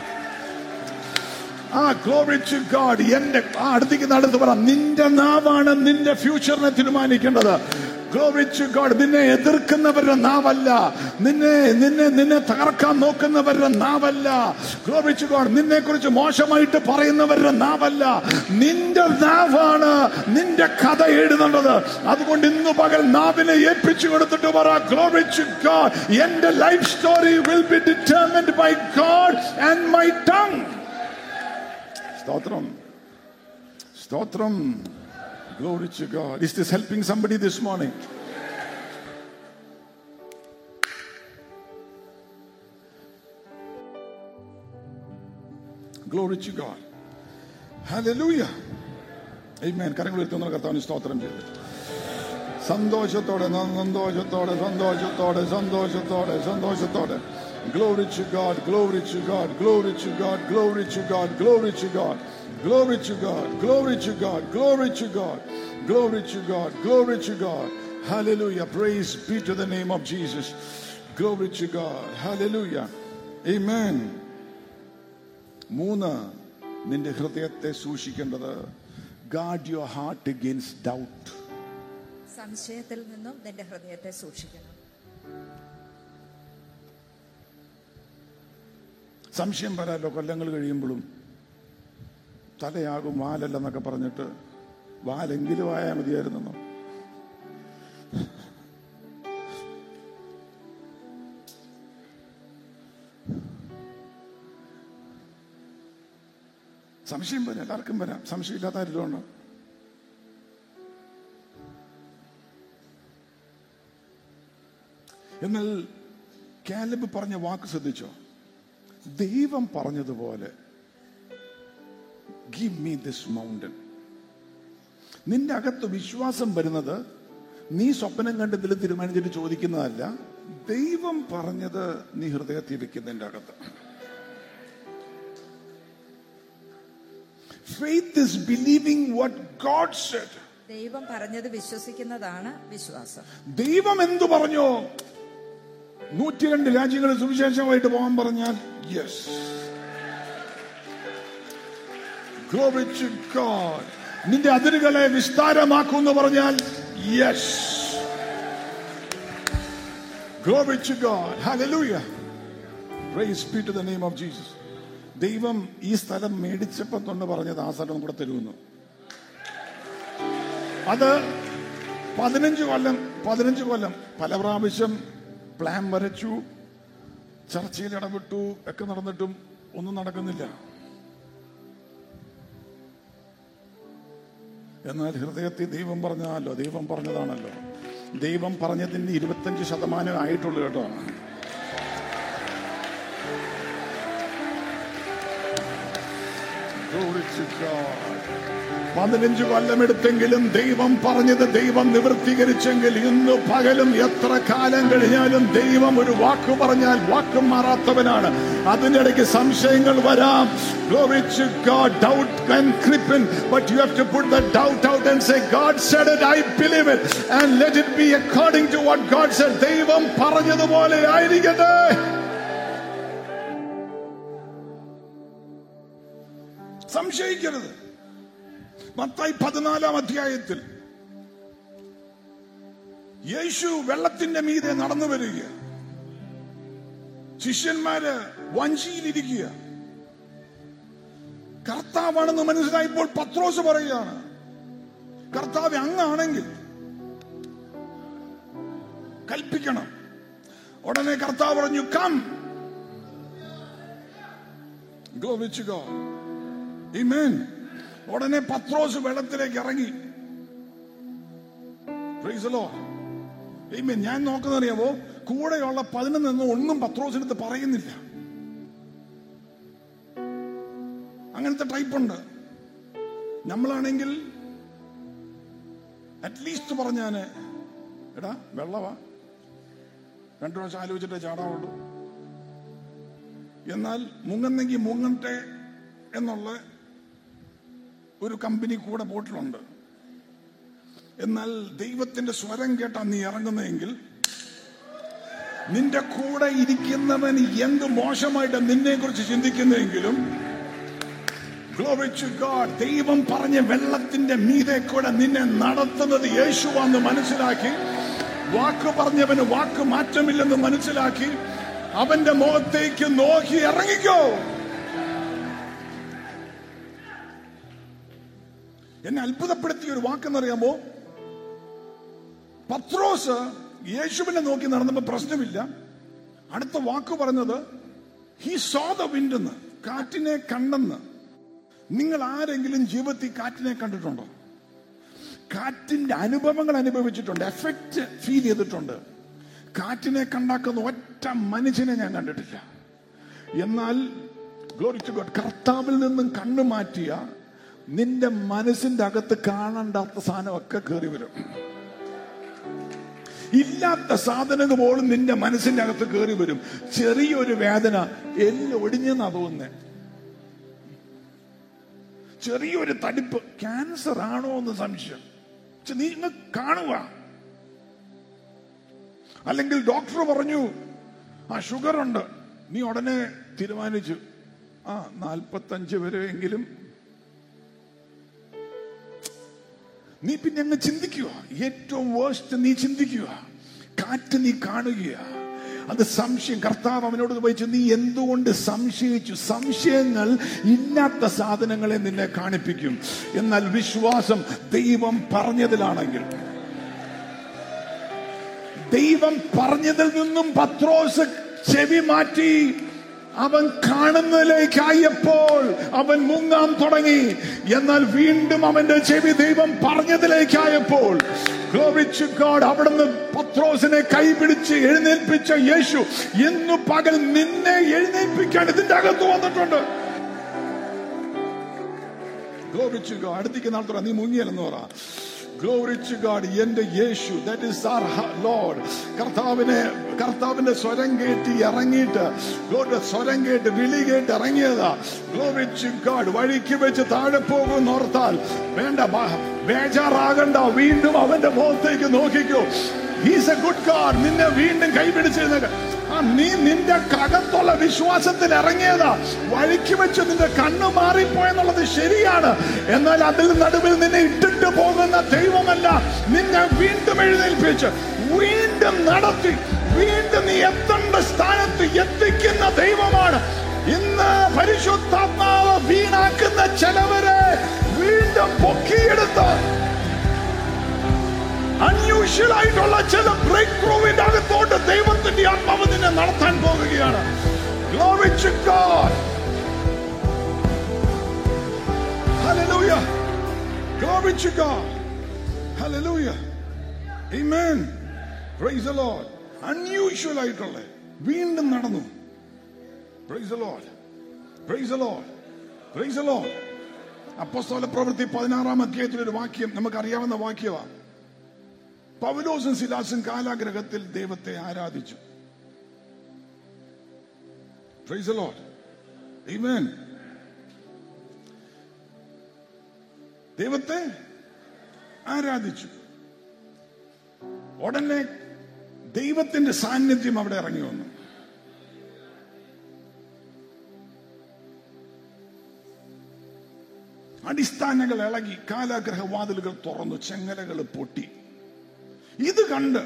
ആ ഗ്ലോറി ടു ഗാഡ് എന്റെ ആ അടുത്തേക്ക് നടത്ത് പറ നിന്റെ നാവാണ് നിന്റെ ഫ്യൂച്ചറിനെ തീരുമാനിക്കേണ്ടത് ഗ്ലോറി ടു ഗാഡ് നിന്നെ എതിർക്കുന്നവരുടെ നാവല്ല നിന്നെ നിന്നെ നിന്നെ തകർക്കാൻ നോക്കുന്നവരുടെ നാവല്ല ഗ്ലോറി ടു ഗാഡ് നിന്നെ കുറിച്ച് മോശമായിട്ട് പറയുന്നവരുടെ നാവല്ല നിന്റെ നാവാണ് നിന്റെ കഥ എഴുതേണ്ടത് അതുകൊണ്ട് ഇന്ന് പകൽ നാവിനെ ഏൽപ്പിച്ചു കൊടുത്തിട്ട് പറ ഗ്ലോറി ടു ഗാഡ് എന്റെ life story will be determined by God and my tongue സ്തോത്രം സ്തോത്രം Glory to God. Is this helping somebody this morning? Glory to God. Hallelujah. Amen. കരങ്ങൾ എത്തുന്ന കർത്താവിന് സ്തോത്രം ചെയ്തു സന്തോഷത്തോടെ സന്തോഷത്തോടെ സന്തോഷത്തോടെ സന്തോഷത്തോടെ സന്തോഷത്തോടെ Glory to God, glory to God, glory to God, glory to God, glory to God, glory to God, glory to God, glory to God, glory to God, glory to God. Hallelujah. Praise be to the name of Jesus. Glory to God. Hallelujah. Amen. മൂന്ന് നിന്റെ ഹൃദയത്തെ സൂക്ഷിക്കേണ്ടത് guard your heart against doubt സംശയത്തിൽ നിന്നും നിന്റെ ഹൃദയത്തെ സൂക്ഷിക്കണം സംശയം വരാലോ കൊല്ലങ്ങൾ കഴിയുമ്പോഴും തലയാകും വാലല്ലെന്നൊക്കെ പറഞ്ഞിട്ട് വാലെങ്കിലും ആയാൽ മതിയായിരുന്നെന്നോ സംശയം വരാം എല്ലാവർക്കും വരാം സംശയമില്ലാത്ത ആരിലുണ്ടോ എന്നാൽ കാലബ് പറഞ്ഞ വാക്ക് ശ്രദ്ധിച്ചോ ദൈവം പറഞ്ഞതുപോലെ ഗിവ് മീ ദിസ് മൗണ്ടൻ നിന്റെ അകത്ത് വിശ്വാസം വരുന്നത് നീ സ്വപ്നം കണ്ടതിൽ തീരുമാനിച്ചിട്ട് ചോദിക്കുന്നതല്ല ദൈവം പറഞ്ഞത് നീ ഹൃദയത്തിൽ വെക്കുന്നതിന്റെ അകത്ത് faith is believing what God said ദൈവം പറഞ്ഞത് വിശ്വസിക്കുന്നതാണ് വിശ്വാസം ദൈവം എന്തു പറഞ്ഞോ നൂറ്റിരണ്ട് രാജ്യങ്ങളിൽ സുവിശേഷമായിട്ട് പോകാൻ പറഞ്ഞാൽ യെസ് Glory to God. നിന്റെ അതിരുകളെ വിസ്താരമാക്കൂ എന്ന് പറഞ്ഞാൽ yes Glory to God. Hallelujah. Praise be to the name of Jesus. ദൈവം ഈ സ്ഥലം മേടിച്ചപ്പോ തൊണ്ട് പറഞ്ഞത് ആ സ്ഥലം കൂടെ തരുമെന്ന് അത് പതിനഞ്ച് കൊല്ലം പതിനഞ്ച് കൊല്ലം പല പ്രാവശ്യം പ്ലാൻ വരച്ചു ചർച്ചയിൽ ഇടപെട്ടു ഒക്കെ നടന്നിട്ടും ഒന്നും നടക്കുന്നില്ല എന്നാൽ ഹൃദയത്തിൽ ദൈവം പറഞ്ഞാലോ ദൈവം പറഞ്ഞതാണല്ലോ ദൈവം പറഞ്ഞതിന് ഇരുപത്തഞ്ച് ശതമാനം ആയിട്ടുള്ളൂ കേട്ടോ Glory to God. പതിനഞ്ച് കൊല്ലമെടുത്തെങ്കിലും ദൈവം പറഞ്ഞത് ദൈവം നിവൃത്തീകരിച്ചെങ്കിൽ ഇന്ന് പകലും എത്ര കാലം കഴിഞ്ഞാലും ദൈവം ഒരു വാക്ക് പറഞ്ഞാൽ വാക്കും മാറാത്തവനാണ് അതിനിടയ്ക്ക് സംശയങ്ങൾ വരാം Glory to God. Doubt can creep in, but you have to put the doubt out and say, God said it, I believe it, and let it be according to what God said. ദൈവം പറഞ്ഞതുപോലെ ആയിരിക്കട്ടെ സംശയിക്കരുത് മത്തായി പതിനാലാം അധ്യായത്തിൽ യേശു വെള്ളത്തിന്റെ മീതെ നടന്നു വരിക ശിഷ്യന്മാര് വഞ്ചിയിലിരിക്കുക കർത്താവാണെന്ന് മനസ്സിലായപ്പോൾ പത്രോസ് പറയുകയാണ് കർത്താവ് അങ്ങാണെങ്കിൽ കൽപ്പിക്കണം ഉടനെ കർത്താവ് പറഞ്ഞു come Glory to God. Amen. ഉടനെ പത്രോസ് വെള്ളത്തിലേക്ക് ഇറങ്ങി Praise the Lord. Amen. ഞാൻ നോക്കുന്ന അറിയാമോ കൂടെയുള്ള പതിനൊന്ന് ഒന്നും പത്രോസിനടുത്ത് പറയുന്നില്ല അങ്ങനത്തെ ടൈപ്പ് ഉണ്ട് നമ്മളാണെങ്കിൽ അറ്റ്ലീസ്റ്റ് പറഞ്ഞാന് എടാ വെള്ളവാ രണ്ടു പ്രാവശ്യം ആലോചിച്ചിട്ടേ ചാടാവുള്ളൂ എന്നാൽ മുങ്ങുന്നെങ്കിൽ മുങ്ങട്ടെ എന്നുള്ള ഒരു കമ്പനി കൂടെ പോയിട്ടുണ്ട് എന്നാൽ ദൈവത്തിന്റെ സ്വരം കേട്ടാ നീ ഇറങ്ങുന്നതെങ്കിൽ നിന്റെ കൂടെ ഇരിക്കുന്നവൻ എന്ത് മോശമായിട്ട് നിന്നെ കുറിച്ച് ചിന്തിക്കുന്നെങ്കിലും Glory to God. ദൈവം പറഞ്ഞ വെള്ളത്തിന്റെ മീതെ കൂടെ നിന്നെ നടത്തുന്നത് യേശുവാന്ന് മനസ്സിലാക്കി വാക്ക് പറഞ്ഞവന് വാക്ക് മാറ്റമില്ലെന്ന് മനസ്സിലാക്കി അവന്റെ മുഖത്തേക്ക് നോക്കി ഇറങ്ങിക്കോ എന്നെ അത്ഭുതപ്പെടുത്തിയ ഒരു വാക്കെന്നറിയാമോ പത്രോസ് യേശുവിനെ നോക്കി നടന്നപ്പോ പ്രശ്നമില്ല അടുത്ത വാക്ക് പറഞ്ഞത് ഹി സോ ദ വിൻഡെന്ന് കാറ്റിനെ കണ്ടെന്ന് നിങ്ങൾ ആരെങ്കിലും ജീവിതത്തിൽ കാറ്റിനെ കണ്ടിട്ടുണ്ടോ കാറ്റിന്റെ അനുഭവങ്ങൾ അനുഭവിച്ചിട്ടുണ്ട് എഫക്റ്റ് ഫീൽ ചെയ്തിട്ടുണ്ട് കാറ്റിനെ കണ്ടാക്കുന്ന ഒറ്റ മനുഷ്യനെ ഞാൻ കണ്ടിട്ടില്ല എന്നാൽ ഗ്ലോറി ടു ഗോഡ് കർത്താവിൽ നിന്നും കണ്ണു മാറ്റിയ നിന്റെ മനസ്സിന്റെ അകത്ത് കാണണ്ടാത്ത സാധനമൊക്കെ കയറി വരും ഇല്ലാത്ത സാധനങ്ങൾ പോലും നിന്റെ മനസ്സിന്റെ അകത്ത് കയറി വരും ചെറിയൊരു വേദന എല്ലാം ഒടിഞ്ഞെന്നാ തോന്നുന്നേ ചെറിയൊരു തടിപ്പ് ക്യാൻസർ ആണോ എന്ന് സംശയം പക്ഷെ നീ ഇന്ന് കാണുക അല്ലെങ്കിൽ ഡോക്ടർ പറഞ്ഞു ആ ഷുഗർ ഉണ്ട് നീ ഉടനെ തീരുമാനിച്ചു ആ നാൽപ്പത്തഞ്ച് വരെയെങ്കിലും നീ പിന്നെ അങ്ങ് ചിന്തിക്കുക ഏറ്റവും വേസ്റ്റ് നീ ചിന്തിക്കുക കാറ്റ് നീ കാണുക അത് സംശയം കർത്താവ് അവനോട് ചോദിച്ചു നീ എന്തുകൊണ്ട് സംശയിച്ചു സംശയങ്ങൾ ഇല്ലാത്ത സാധനങ്ങളെ നിന്നെ കാണിപ്പിക്കും എന്നാൽ വിശ്വാസം ദൈവം പറഞ്ഞതിലാണെങ്കിൽ ദൈവം പറഞ്ഞതിൽ നിന്നും പത്രോസ് ചെവി മാറ്റി അവൻ കാണുന്നതിലേക്കായപ്പോൾ അവൻ മുങ്ങാൻ തുടങ്ങി എന്നാൽ വീണ്ടും അവന്റെ ചെവി ദൈവം പറഞ്ഞതിലേക്കായപ്പോൾ Glory to God. അവിടുന്ന് പത്രോസിനെ കൈപിടിച്ച് എഴുന്നേൽപ്പിച്ച യേശു ഇന്നു പകൽ നിന്നെ എഴുന്നേൽപ്പിക്കാൻ ഇതിന്റെ അകത്ത് വന്നിട്ടുണ്ട് Glory to God. അടുത്തേക്ക് നാൾ തുറ നീ മുങ്ങിയല്ലെന്ന് പറ Glory to God. എന്റെ യേശു ദാറ്റ് ഇസ് ആർ ലോർഡ് കർത്താവിനെ കർത്താവിന്റെ സ്വരം കേട്ട് ഇറങ്ങിയിട്ട് Lord, സ്വരം കേട്ട് വിളി കേട്ട് ഇറങ്ങിയതാ Glory to God. വഴിക്ക് വെച്ച് താഴെ പോകും ഓർത്താൽ വേണ്ട ബ- ബേജാറാകണ്ട വീണ്ടും അവന്റെ മുഖത്തേക്ക് നോക്കിക്കോ ഹീസ് എ ഗുഡ് ഗാഡ് നിന്നെ വീണ്ടും കൈപിടിച്ചിരുന്ന ആ നീ നിന്റെ കകത്തുള്ള വിശ്വാസത്തിൽ ഇറങ്ങിയതാ വഴിക്ക് വെച്ച് നിന്റെ കണ്ണു മാറിപ്പോയെന്നുള്ളത് ശരിയാണ് എന്നാൽ അതിൽ നടുവിൽ നിന്നെ ഇട്ടിട്ട് പോകുന്ന ദൈവമല്ല നിന്നെ വീണ്ടും എഴുന്നേൽപ്പിച്ച് വീണ്ടും നടത്തി വീണ്ടും നീ എത്തേണ്ട സ്ഥാനത്ത് എത്തിക്കുന്ന ദൈവമാണ് ഇന്ന് പരിശുദ്ധാത്മാവ് വീണാക്കുന്ന ചിലവരെ വീണ്ടും പൊക്കിയെടുത്ത് അൺയൂഷ്വൽ ആയിട്ടുള്ള ചില ബ്രേക്ക് ത്രൂവിന്റെ അകത്തോട്ട് ദൈവത്തിന്റെ ആത്മാവ് നിന്നെ നടത്താൻ പോകുകയാണ് Glory to God. Hallelujah. Glory to God. Hallelujah. Amen. Praise the Lord. Unusual ആയിട്ടുള്ള വീണ്ടും നടന്നു Praise the Lord. Praise the Lord. Praise the Lord. അപ്പോസ്തല പ്രവൃത്തി പതിനാറാം അധ്യായത്തിൽ ഒരു വാക്യം നമുക്കറിയാവുന്ന വാക്യമാണ് പൗലോസും സിലാസും കാലാഗ്രഹത്തിൽ ദൈവത്തെ ആരാധിച്ചു Praise the Lord. Amen. ദൈവത്തെ ആരാധിച്ചു ഉടനെ ദൈവത്തിന്റെ സാന്നിധ്യം അവിടെ ഇറങ്ങി വന്നു അടിസ്ഥാനങ്ങൾ ഇളകി കാലാഗ്രഹവാതിലുകൾ തുറന്നു ചെങ്ങലകൾ പൊട്ടി ഇത് കണ്ട്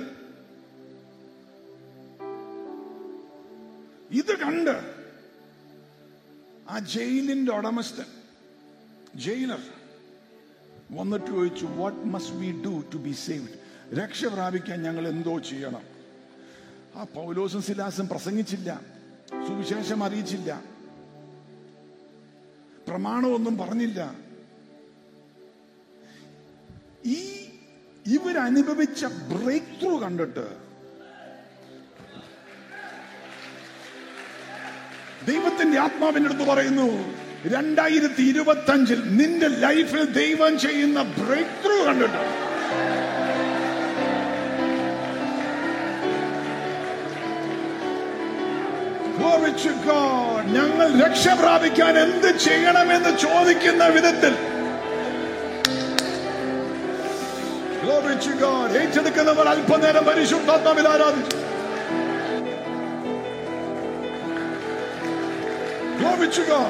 ഇത് കണ്ട് ആ ജയിലിന്റെ ഉടമസ്ഥൻ ജയിലർ വന്നിട്ട് ചോദിച്ചു what must we do to be saved രക്ഷ പ്രാപിക്കാൻ ഞങ്ങൾ എന്തോ ചെയ്യണം ആ പൗലോസും സിലാസും പ്രസംഗിച്ചില്ല സുവിശേഷം അറിയിച്ചില്ല പ്രമാണമൊന്നും പറഞ്ഞില്ല ഈ ഇവരനുഭവിച്ച ബ്രേക്ക് ത്രൂ കണ്ടിട്ട് ദൈവത്തിന്റെ ആത്മാവിന്റെ അടുത്ത് പറയുന്നു രണ്ടായിരത്തി ഇരുപത്തി അഞ്ചിൽ നിന്റെ ലൈഫിൽ ദൈവം ചെയ്യുന്ന ബ്രേക്ക് ത്രൂ കണ്ടിട്ട് Glory to God. ഞങ്ങൾ രക്ഷ പ്രാപിക്കാൻ എന്ത് ചെയ്യണമെന്ന് ചോദിക്കുന്ന വിധത്തിൽ Glory to God. ഏറ്റെടുക്കുന്നവർ അല്പനേരം പരിശുദ്ധാത്മാവിൽ ആരാധിച്ചു Glory to God.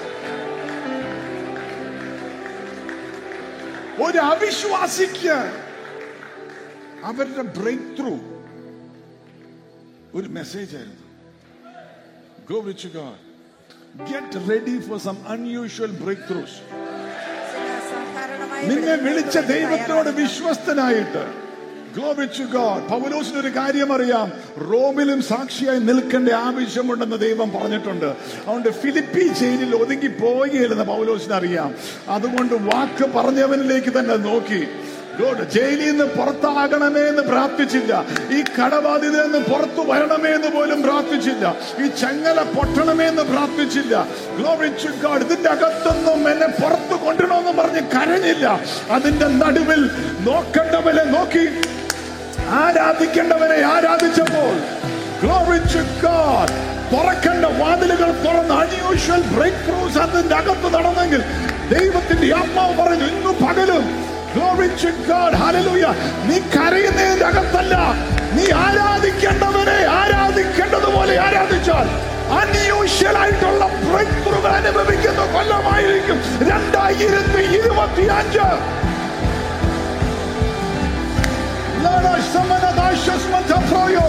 ഒരു അവിശ്വാസിക്ക് അവരുടെ ബ്രേക്ക് ത്രൂ ഒരു മെസ്സേജ് ആയിരുന്നു Glory to God. Get ready for some unusual breakthroughs. ചില അസാധാരണമായ നിന്നെ വിളിച്ച വെളിപ്പെടുത്തലുകൾക്ക് ദൈവത്തോട് തയ്യാറാകണം. വിശ്വസ്തനായിട്ട് Glory to God. പൗലോസിന് ഒരു കാര്യം അറിയാം റോമിലും സാക്ഷിയായി നിൽക്കേണ്ട ആവശ്യമുണ്ടെന്ന് ദൈവം പറഞ്ഞിട്ടുണ്ട് അതുകൊണ്ട് ഫിലിപ്പി ജയിലിൽ ഒതുങ്ങി പോവുകയില്ലെന്ന് പൗലോസിന് അറിയാം അതുകൊണ്ട് വാക്ക് പറഞ്ഞവനിലേക്ക് തന്നെ നോക്കി Lord, ജയിലിൽ നിന്ന് പുറത്താകണമേ എന്ന് പ്രാർത്ഥിച്ചില്ല ഈ കടബാധിതയിൽ നിന്ന് പുറത്തു വരണമേ എന്ന് പോലും പ്രാർത്ഥിച്ചില്ല ഈ ചങ്ങല പൊട്ടണമേ എന്ന് പ്രാർത്ഥിച്ചില്ല Glory to God. ഇതിന്റെ അകത്തൊന്നും എന്നെ പുറത്തു കൊണ്ടുവരണമെന്ന് പറഞ്ഞ് കരഞ്ഞില്ല അതിന്റെ നടുവിൽ നോക്കേണ്ടവരെ നോക്കി ആരാധിക്കേണ്ടവരെ ആരാധിച്ചപ്പോൾ Glory to God. തുറക്കേണ്ട വാതിലുകൾ തുറന്ന് അൺയൂഷ്വൽ ബ്രേക്ക് ത്രൂസ് അതിന്റെ അകത്ത് നടന്നെങ്കിൽ ദൈവത്തിന്റെ ആത്മാവ് പറഞ്ഞു ഇന്നു പകലും Glory to God. Hallelujah. നീ കരയുന്നതിന്റെ അകത്തല്ല നീ ആരാധിക്കേണ്ടവരെ ആരാധിക്കേണ്ടതുപോലെ ആരാധിച്ചാൽ അൺയൂഷ്വൽ ആയിട്ടുള്ള ബ്രേക്ക് ത്രൂകൾ അനുഭവിക്കുന്ന കൊല്ലമായിരിക്കും രണ്ടായിരത്തി ഇരുപത്തി അഞ്ച് Lord, I summon a righteous mantra for you.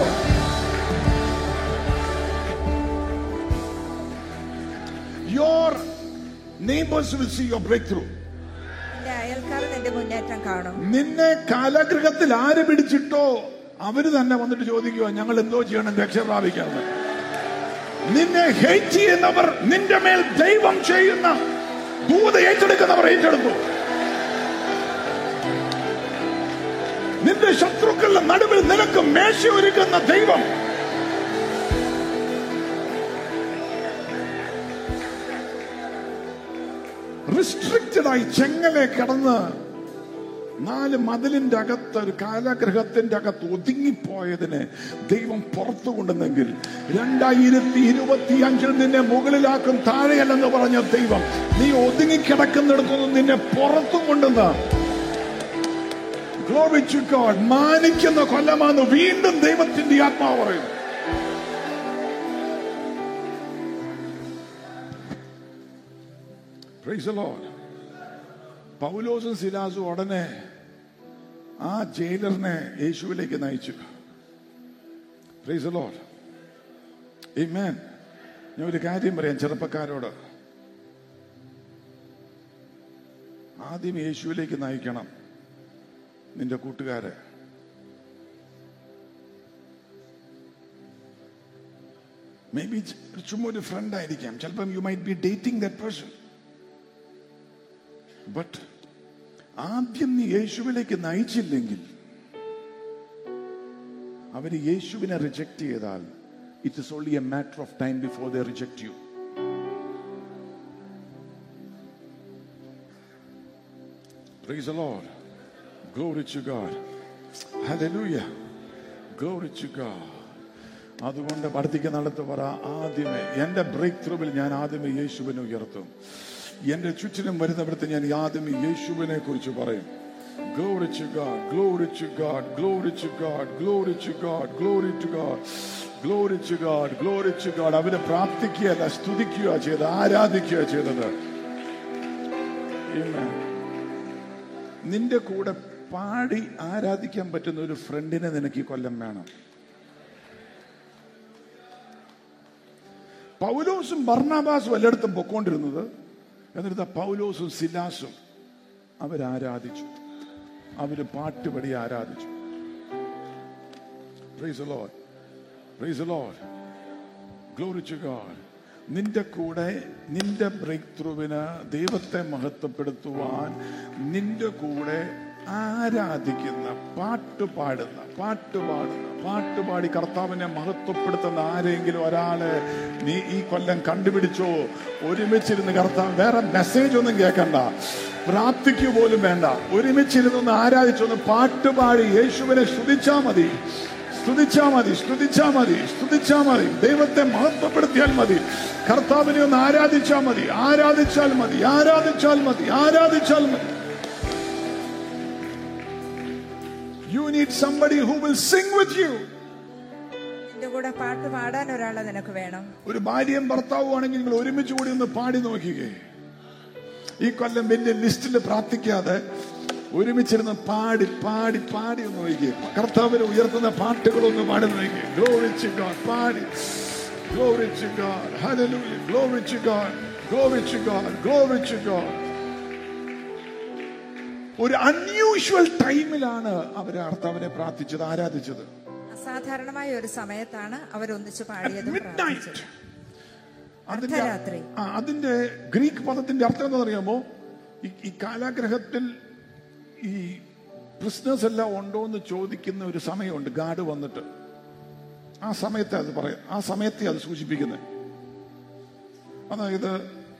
Your neighbors will see your breakthrough. നിന്റെ അയൽക്കാർ നിന്റെ മുന്നേറ്റം കാണും നിന്നെ കാലഗൃഹത്തിൽ ആര് പിടിച്ചിട്ടോ അവര് തന്നെ വന്നിട്ട് ചോദിക്കുക ഞങ്ങൾ എന്തോ ചെയ്യണം രക്ഷ പ്രാപിക്കാന്ന് നിന്നെ ഹേറ്റ് ചെയ്യുന്നവർ നിന്റെ മേൽ ദൈവം ചെയ്യുന്ന ദൂത ഏറ്റെടുക്കുന്നവർ ഏറ്റെടുത്തു നിന്റെ ശത്രുക്കളുടെ നടുവിൽ നിനക്ക് മേശ ഒരുക്കുന്ന ദൈവം റിസ്ട്രിക്റ്റഡ് ആയി ചെങ്ങലെ കിടന്ന് നാല് മതിലിന്റെ അകത്ത് ഒരു കാലഗ്രഹത്തിന്റെ അകത്ത് ഒതുങ്ങിപ്പോയതിന് ദൈവം പുറത്തു കൊണ്ടുവന്നെങ്കിൽ രണ്ടായിരത്തി ഇരുപത്തി അഞ്ചിൽ നിന്നെ മുകളിലാക്കും താഴെയല്ലെന്ന് പറഞ്ഞ ദൈവം നീ ഒതുങ്ങിക്കിടക്കുന്നിടത്തുനിന്ന് നിന്നെ പുറത്തു കൊണ്ടുവന്ന് Glory to God. മാനിക്കുന്ന കൊല്ലമാന്ന് വീണ്ടും ദൈവത്തിന്റെ ആത്മാവ് പറയുന്നു Praise the Lord. പൗലോസും സിലാസും ഉടനെ ആ ജയിലറിനെ യേശുവിലേക്ക് നയിച്ചു Praise the Lord. Amen. ഞാൻ ഒരു കാര്യം പറയാം ചെറുപ്പക്കാരോട് ആദ്യം യേശുവിലേക്ക് നയിക്കണം നിന്റെ കൂട്ടുകാരെ മേ ബി ചുമ്മാ ഒരു ഫ്രണ്ട് ആയിരിക്കാം ചിലപ്പം you might be dating that person but ആദ്യം നീ യേശുവിലേക്ക് നയിച്ചില്ലെങ്കിൽ അവര് യേശുവിനെ റിജക്ട് ചെയ്താൽ it is only a matter of time before the reject you Praise the Lord. Glory to God. Hallelujah. Glory to God. അതുകൊണ്ട് പഠിപ്പിക്കുന്നിടത്ത് പറ ആദ്യമേ എന്റെ ബ്രേക്ക് ത്രൂവിൽ ഞാൻ ആദ്യമേ യേശുവിനെ ഉയർത്തും എന്റെ ചുറ്റിനും വരുന്നവിടത്ത് ഞാൻ ആദ്യമേ യേശുവിനെ കുറിച്ച് പറയും Glory to God, glory to God, glory to God, glory to God, glory to God, glory to God, glory to God. അവര് പ്രാർത്ഥിക്കുകയല്ല സ്തുതിക്കുക ചെയ്ത് ആരാധിക്കുക ചെയ്തത് Amen. നിന്റെ കൂടെ പാടി ആരാധിക്കാൻ പറ്റുന്ന ഒരു ഫ്രണ്ടിനെ നിനക്ക് ഈ കൊല്ലം വേണം പൗലോസും ബർണാബാസും എല്ലായിടത്തും പൊക്കോണ്ടിരുന്നത് എന്നിട്ട് പൗലോസും സിലാസും അവരാരാധിച്ചു അവര് പാട്ടുപടി ആരാധിച്ചു Praise the Lord. Praise the Lord. Glory to God. നിന്റെ കൂടെ നിന്റെ ബ്രേക്ക് ത്രൂവിന് ദൈവത്തെ മഹത്വപ്പെടുത്തുവാൻ നിന്റെ കൂടെ ആരാധിക്കുന്ന പാട്ട് പാടുന്ന പാട്ട് പാടുന്ന പാട്ട് പാടി കർത്താവിനെ മഹത്വപ്പെടുത്തുന്ന ആരെങ്കിലും ഒരാള് നീ ഈ കൊല്ലം കണ്ടുപിടിച്ചോ ഒരുമിച്ചിരുന്ന് കർത്താവ് വേറെ മെസ്സേജ് ഒന്നും കേൾക്കണ്ട പ്രാർത്ഥിക്കു പോലും വേണ്ട ഒരുമിച്ചിരുന്നൊന്ന് ആരാധിച്ചൊന്ന് പാട്ട് പാടി യേശുവിനെ സ്തുതിച്ചാ മതി സ്തുതിച്ചാ മതി സ്തുതിച്ചാ മതി സ്തുതിച്ചാ മതി ദൈവത്തെ മഹത്വപ്പെടുത്തിയാൽ മതി കർത്താവിനെ ഒന്ന് ആരാധിച്ചാൽ മതി ആരാധിച്ചാൽ മതി ആരാധിച്ചാൽ മതി ആരാധിച്ചാൽ മതി you need somebody who will sing with you എന്റെ കൂടെ പാട്ട് പാടാൻ ഒരാളെ നിനക്ക് വേണം ഒരു ഭാര്യയും ഭർത്താവും ആണെങ്കിൽ നിങ്ങൾ ഒരുമിച്ച് കൂടി ഒന്ന് പാടി നോക്കിക്കേ ഈ കൊല്ലം വലിയ ലിസ്റ്റിൽ പ്രാർത്ഥിക്കാതെ ഒരുമിച്ചിരുന്ന് പാടി പാടി പാടി ഒന്ന് നോക്കിയേ കർത്താവിനെ ഉയർത്തുന്ന പാട്ടുകളൊന്ന് പാടി നോക്കിയേ ഗ്ലോറിച്ച് ഗോഡ് പാടി ഗ്ലോറിച്ച് ഗോഡ് ഹല്ലേലൂയ ഗ്ലോറിച്ച് ഗോഡ് ഗ്ലോറിച്ച് ഗോഡ് ഗ്ലോറിച്ച് ഗോഡ് ഒരു അൺയൂഷ്വൽ ടൈമിലാണ് അവര് കർത്താവിനെ പ്രാർത്ഥിച്ചത് ആരാധിച്ചത് അസാധാരണമായ ഒരു സമയത്താണ് അവരൊന്നിച്ച് പാടിയതും മിഡ് പ്രാർത്ഥിച്ചത് അതിന്റെ അർദ്ധരാത്രി. ആ, അതിന്റെ ഗ്രീക്ക് പദത്തിന്റെ അർത്ഥം എന്താണെന്ന് അറിയാമോ ഈ ഈ കാലാഗ്രഹത്തിൽ ഈ ബിസിനസ് എല്ലാം ഉണ്ടോ എന്ന് ചോദിക്കുന്ന ഒരു സമയമുണ്ട് ഗാർഡ് വന്നിട്ട് ആ സമയത്തെ അത് പറയാം ആ സമയത്തെ അത് സൂചിപ്പിക്കുന്നത് അതായത്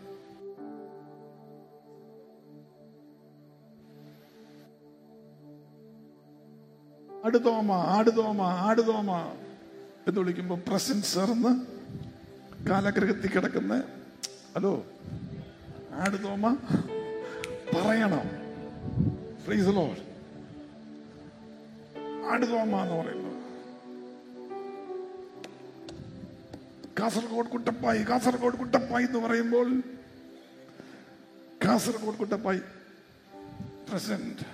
ആടുതോമ ആടുതോമ ആടുതോമ എന്ന് വിളിക്കുമ്പോ പ്രസന്റ് സാർന്ന് കാലഗ്രഹത്തിൽ കിടക്കുന്ന ഹലോ ആടുതോമ പറയണം Praise the Lord. ആടുതോമ എന്ന് പറയുന്നത് കാസർഗോഡ് കുട്ടപ്പായി കാസർഗോഡ് കുട്ടപ്പായി എന്ന് പറയുമ്പോൾ കാസർഗോഡ് കുട്ടപ്പായി പ്രസിഡന്റ്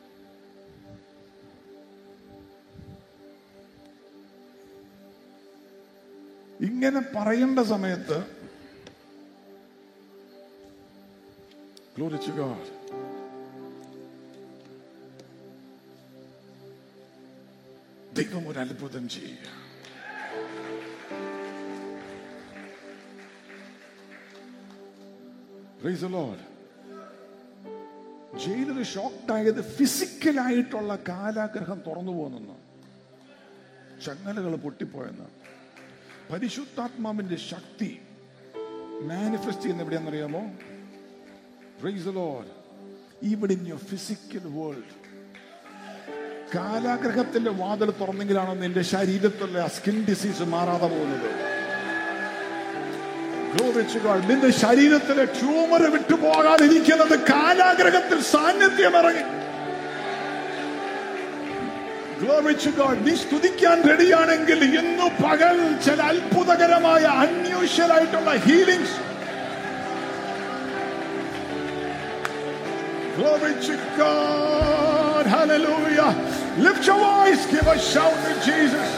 ഇങ്ങനെ പറയേണ്ട സമയത്ത് Glory to God. ദൈവം ഒരു അത്ഭുതം ചെയ്യുക Praise the Lord. Jailer shocked ആയത് ഫിസിക്കലായിട്ടുള്ള കാലാഗ്രഹം തുറന്നു പോകുന്നെന്ന് ചങ്ങലകൾ പൊട്ടിപ്പോയെന്ന് പരിശുദ്ധാത്മാവിന്റെ ശക്തി മാനിഫെസ്റ്റ് ചെയ്യുന്ന എവിടെയാണെന്നറിയാമോ praise the Lord even in your physical world കാലാഗ്രഹത്തിന്റെ വാതിൽ തുറന്നെങ്കിലാണോ നിന്റെ ശരീരത്തിലെ സ്കിൻ ഡിസീസ് മാറാതെ പോകുന്നത് Glory to God. നിന്റെ ശരീരത്തിലെ ട്യൂമർ വിട്ടുപോകാതിരിക്കുന്നത് കാലാഗ്രഹത്തിൽ സാന്നിധ്യം ഇറങ്ങി Glory to God. നീ സ്തുതിക്കാൻ റെഡിയാണെങ്കിൽ ഇന്നു പകൽ ചില അത്ഭുതകരമായ അൺയൂഷ്വൽ ആയിട്ടുള്ള healings Glory to God. Hallelujah. Lift your voice. Give a shout to Jesus.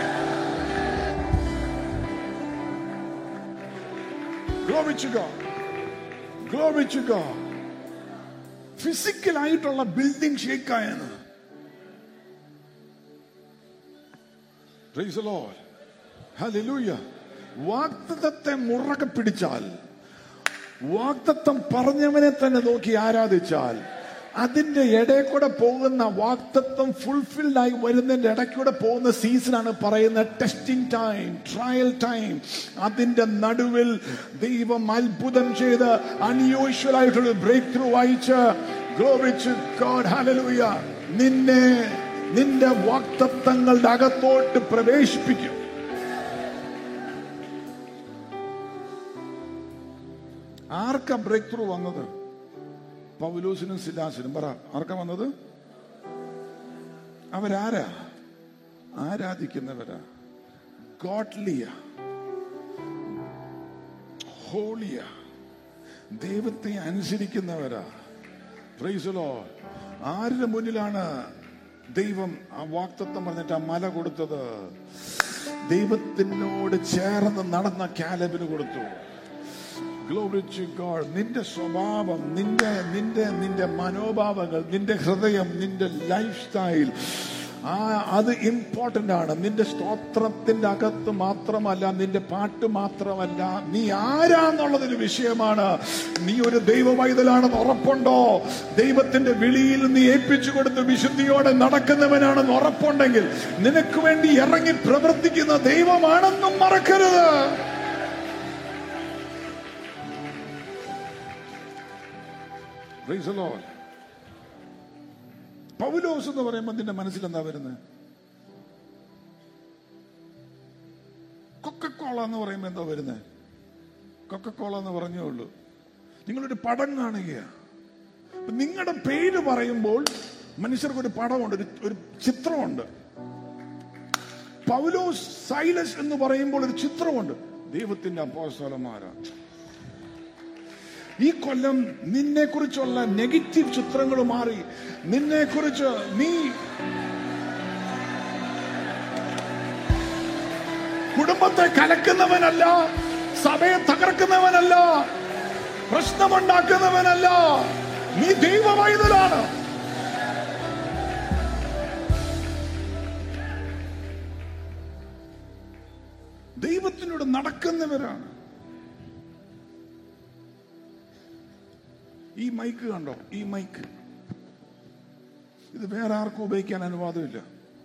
Glory to God. Glory to God. ഫിസിക്കലായിട്ടുള്ള ബിൽഡിംഗ് ഷേക്കായെന്ന് Praise the Lord. Hallelujah. വാഗ്ദത്തത്തെ മുറകെ പിടിച്ചാൽ വാഗ്ദത്തം പറഞ്ഞവനെ തന്നെ നോക്കി ആരാധിച്ചാൽ അതിന്റെ ഇടയിൽ കൂടെ പോകുന്ന വാഗ്ദത്തം ഫുൾഫിൽഡ് ആയി വരുന്നതിന്റെ ഇടയ്ക്കൂടെ പോകുന്ന സീസണാണ് പറയുന്ന ടെസ്റ്റിംഗ് ടൈം ട്രയൽ ടൈം അതിന്റെ നടുവിൽ ദൈവം അത്ഭുതം ചെയ്ത് അൺയൂഷ്വൽ ആയിട്ടുള്ള ബ്രേക്ക് ത്രൂ അയച്ച് Glory to God. Hallelujah. നിന്നെ നിന്റെ വാക്തത്വങ്ങളുടെ അകത്തോട്ട് പ്രവേശിപ്പിക്കും ആർക്കാ ബ്രേക്ക് ത്രൂ വന്നത് പൗലൂസിനും സിലാസിനും പറ ആർക്കാ വന്നത് അവരാരാ ആരാധിക്കുന്നവരാ ഗോഡ്ലിയ ഹോളിയ ദൈവത്തെ അനുസരിക്കുന്നവരാ പ്രൈസലോ ആരുടെ മുന്നിലാണ് ദൈവം ആ വാക്തത്വം പറഞ്ഞിട്ട് ആ മല കൊടുത്തത് ദൈവത്തിനോട് ചേർന്ന് നടന്ന കാലബിന് കൊടുത്തു Glory to God. നിന്റെ സ്വഭാവം നിന്റെ നിന്റെ നിന്റെ മനോഭാവങ്ങൾ നിന്റെ ഹൃദയം നിന്റെ ലൈഫ് സ്റ്റൈൽ ആ അത് ഇമ്പോർട്ടന്റ് ആണ് നിന്റെ സ്തോത്രത്തിന്റെ അകത്ത് മാത്രമല്ല നിന്റെ പാട്ട് മാത്രമല്ല നീ ആരാന്നുള്ളതൊരു വിഷയമാണ് നീ ഒരു ദൈവ പൈതലാണെന്ന് ഉറപ്പുണ്ടോ ദൈവത്തിന്റെ വിളിയിൽ നീ ഏൽപ്പിച്ചു കൊടുത്ത് വിശുദ്ധിയോടെ നടക്കുന്നവനാണെന്ന് ഉറപ്പുണ്ടെങ്കിൽ നിനക്ക് വേണ്ടി ഇറങ്ങി പ്രവർത്തിക്കുന്ന ദൈവമാണെന്നും മറക്കരുത് Praise the Lord. പൗലോസ് എന്ന് പറയുമ്പോൾ നിന്റെ മനസ്സിൽ എന്താ വരുന്നത് എന്ന് പറയുമ്പോൾ എന്താ വരുന്നത് കൊക്കക്കോള എന്ന് പറഞ്ഞേ ഉള്ളൂ നിങ്ങളൊരു പടം കാണുകയാണ് അപ്പൊ നിങ്ങളുടെ പേര് പറയുമ്പോൾ മനുഷ്യർക്ക് ഒരു പടമുണ്ട് ഒരു ഒരു ചിത്രമുണ്ട് പൗലോസ് സൈലസ് എന്ന് പറയുമ്പോൾ ഒരു ചിത്രമുണ്ട് ദൈവത്തിന്റെ അപ്പോസ്തലന്മാരാണ് ഈ കൊല്ലം നിന്നെ കുറിച്ചുള്ള നെഗറ്റീവ് ചിത്രങ്ങൾ മാറി നിന്നെ കുറിച്ച് നീ കുടുംബത്തെ കലക്കുന്നവനല്ല സഭയെ തകർക്കുന്നവനല്ല പ്രശ്നമുണ്ടാക്കുന്നവനല്ല നീ ദൈവവൈതലാണ് ദൈവത്തിനോട് നടക്കുന്നവരാണ് ഈ മൈക്ക് കണ്ടോ ഈ മൈക്ക് ഇത് വേറെ ആർക്കും ഉപയോഗിക്കാൻ അനുവാദമില്ല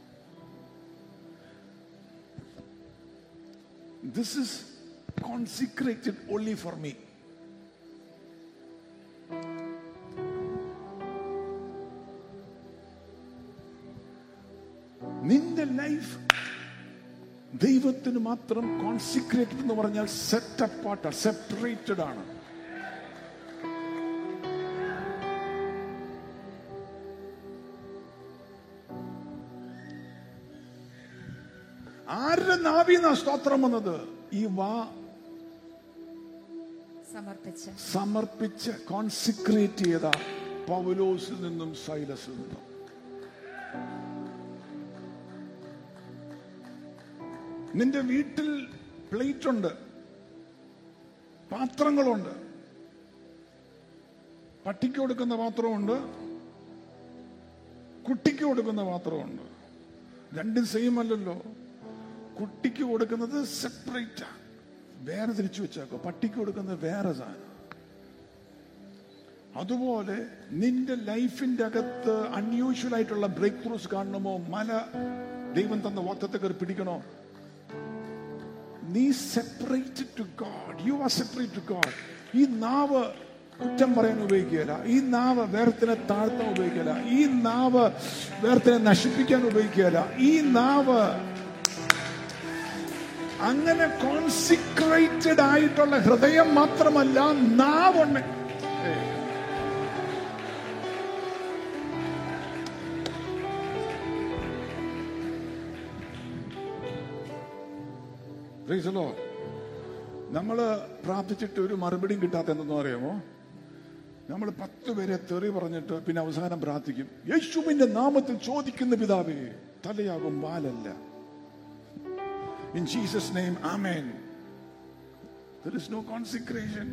this is consecrated only for me നിന്റെ ലൈഫ് ദൈവത്തിന് മാത്രം കോൺസിക്രേറ്റഡ് എന്ന് പറഞ്ഞാൽ സെറ്റ് അപ്പാർട്ട് സെപ്പറേറ്റഡ് ആണ് ആരുടെ നാവിന്ന സ്തോത്രം വന്നത് ഈ വാ സമർപ്പിച്ച് സമർപ്പിച്ച് കോൺസിക്രേറ്റ് ചെയ്ത പൗലോസിൽ നിന്നും സൈലസിൽ നിന്നും നിന്റെ വീട്ടിൽ പ്ലേറ്റ് ഉണ്ട് പാത്രങ്ങളുണ്ട് പട്ടിക്ക് കൊടുക്കുന്ന പാത്രമുണ്ട് കുട്ടിക്ക് കൊടുക്കുന്ന പാത്രമുണ്ട് രണ്ടും സെയിം അല്ലല്ലോ കുട്ടിക്ക് കൊടുക്കുന്നത് സെപ്പറേറ്റാ വേറെ തിരിച്ചു വെച്ചേക്കോ പട്ടിക്ക് കൊടുക്കുന്നത് വേറെ സാധനം അതുപോലെ നിന്റെ ലൈഫിന്റെ അകത്ത് അൺയൂഷ്വൽ ആയിട്ടുള്ള ബ്രേക്ക് ത്രൂസ് കാണണമോ മല ദൈവം തന്ന വാക്തത്തെ കയറി പിടിക്കണോ നീ separated to God you are separate to God ഈ നാവ് കുറ്റം പറയാൻ ഉപയോഗിക്കുകയില്ല ഈ നാവ് വേർത്തിനെ താഴ്ത്താൻ ഉപയോഗിക്കില്ല ഈ നാവ് വേർത്തിനെ നശിപ്പിക്കാൻ ഉപയോഗിക്കുകയില്ല ഈ നാവ് അങ്ങനെ കോൺസിക്രേറ്റഡ് ആയിട്ടുള്ള ഹൃദയം മാത്രമല്ല നാവുണ്ട് പ്രീസലോ നമ്മള് പ്രാർത്ഥിച്ചിട്ട് ഒരു മറുപടിയും കിട്ടാത്ത എന്തെന്ന് അറിയാമോ നമ്മൾ പത്ത് പേരെ തെറി പറഞ്ഞിട്ട് പിന്നെ അവസാനം പ്രാർത്ഥിക്കും യേശുവിന്റെ നാമത്തിൽ ചോദിക്കുന്ന പിതാവേ തലയാകും വാലല്ല In Jesus' name, Amen. There is no consecration.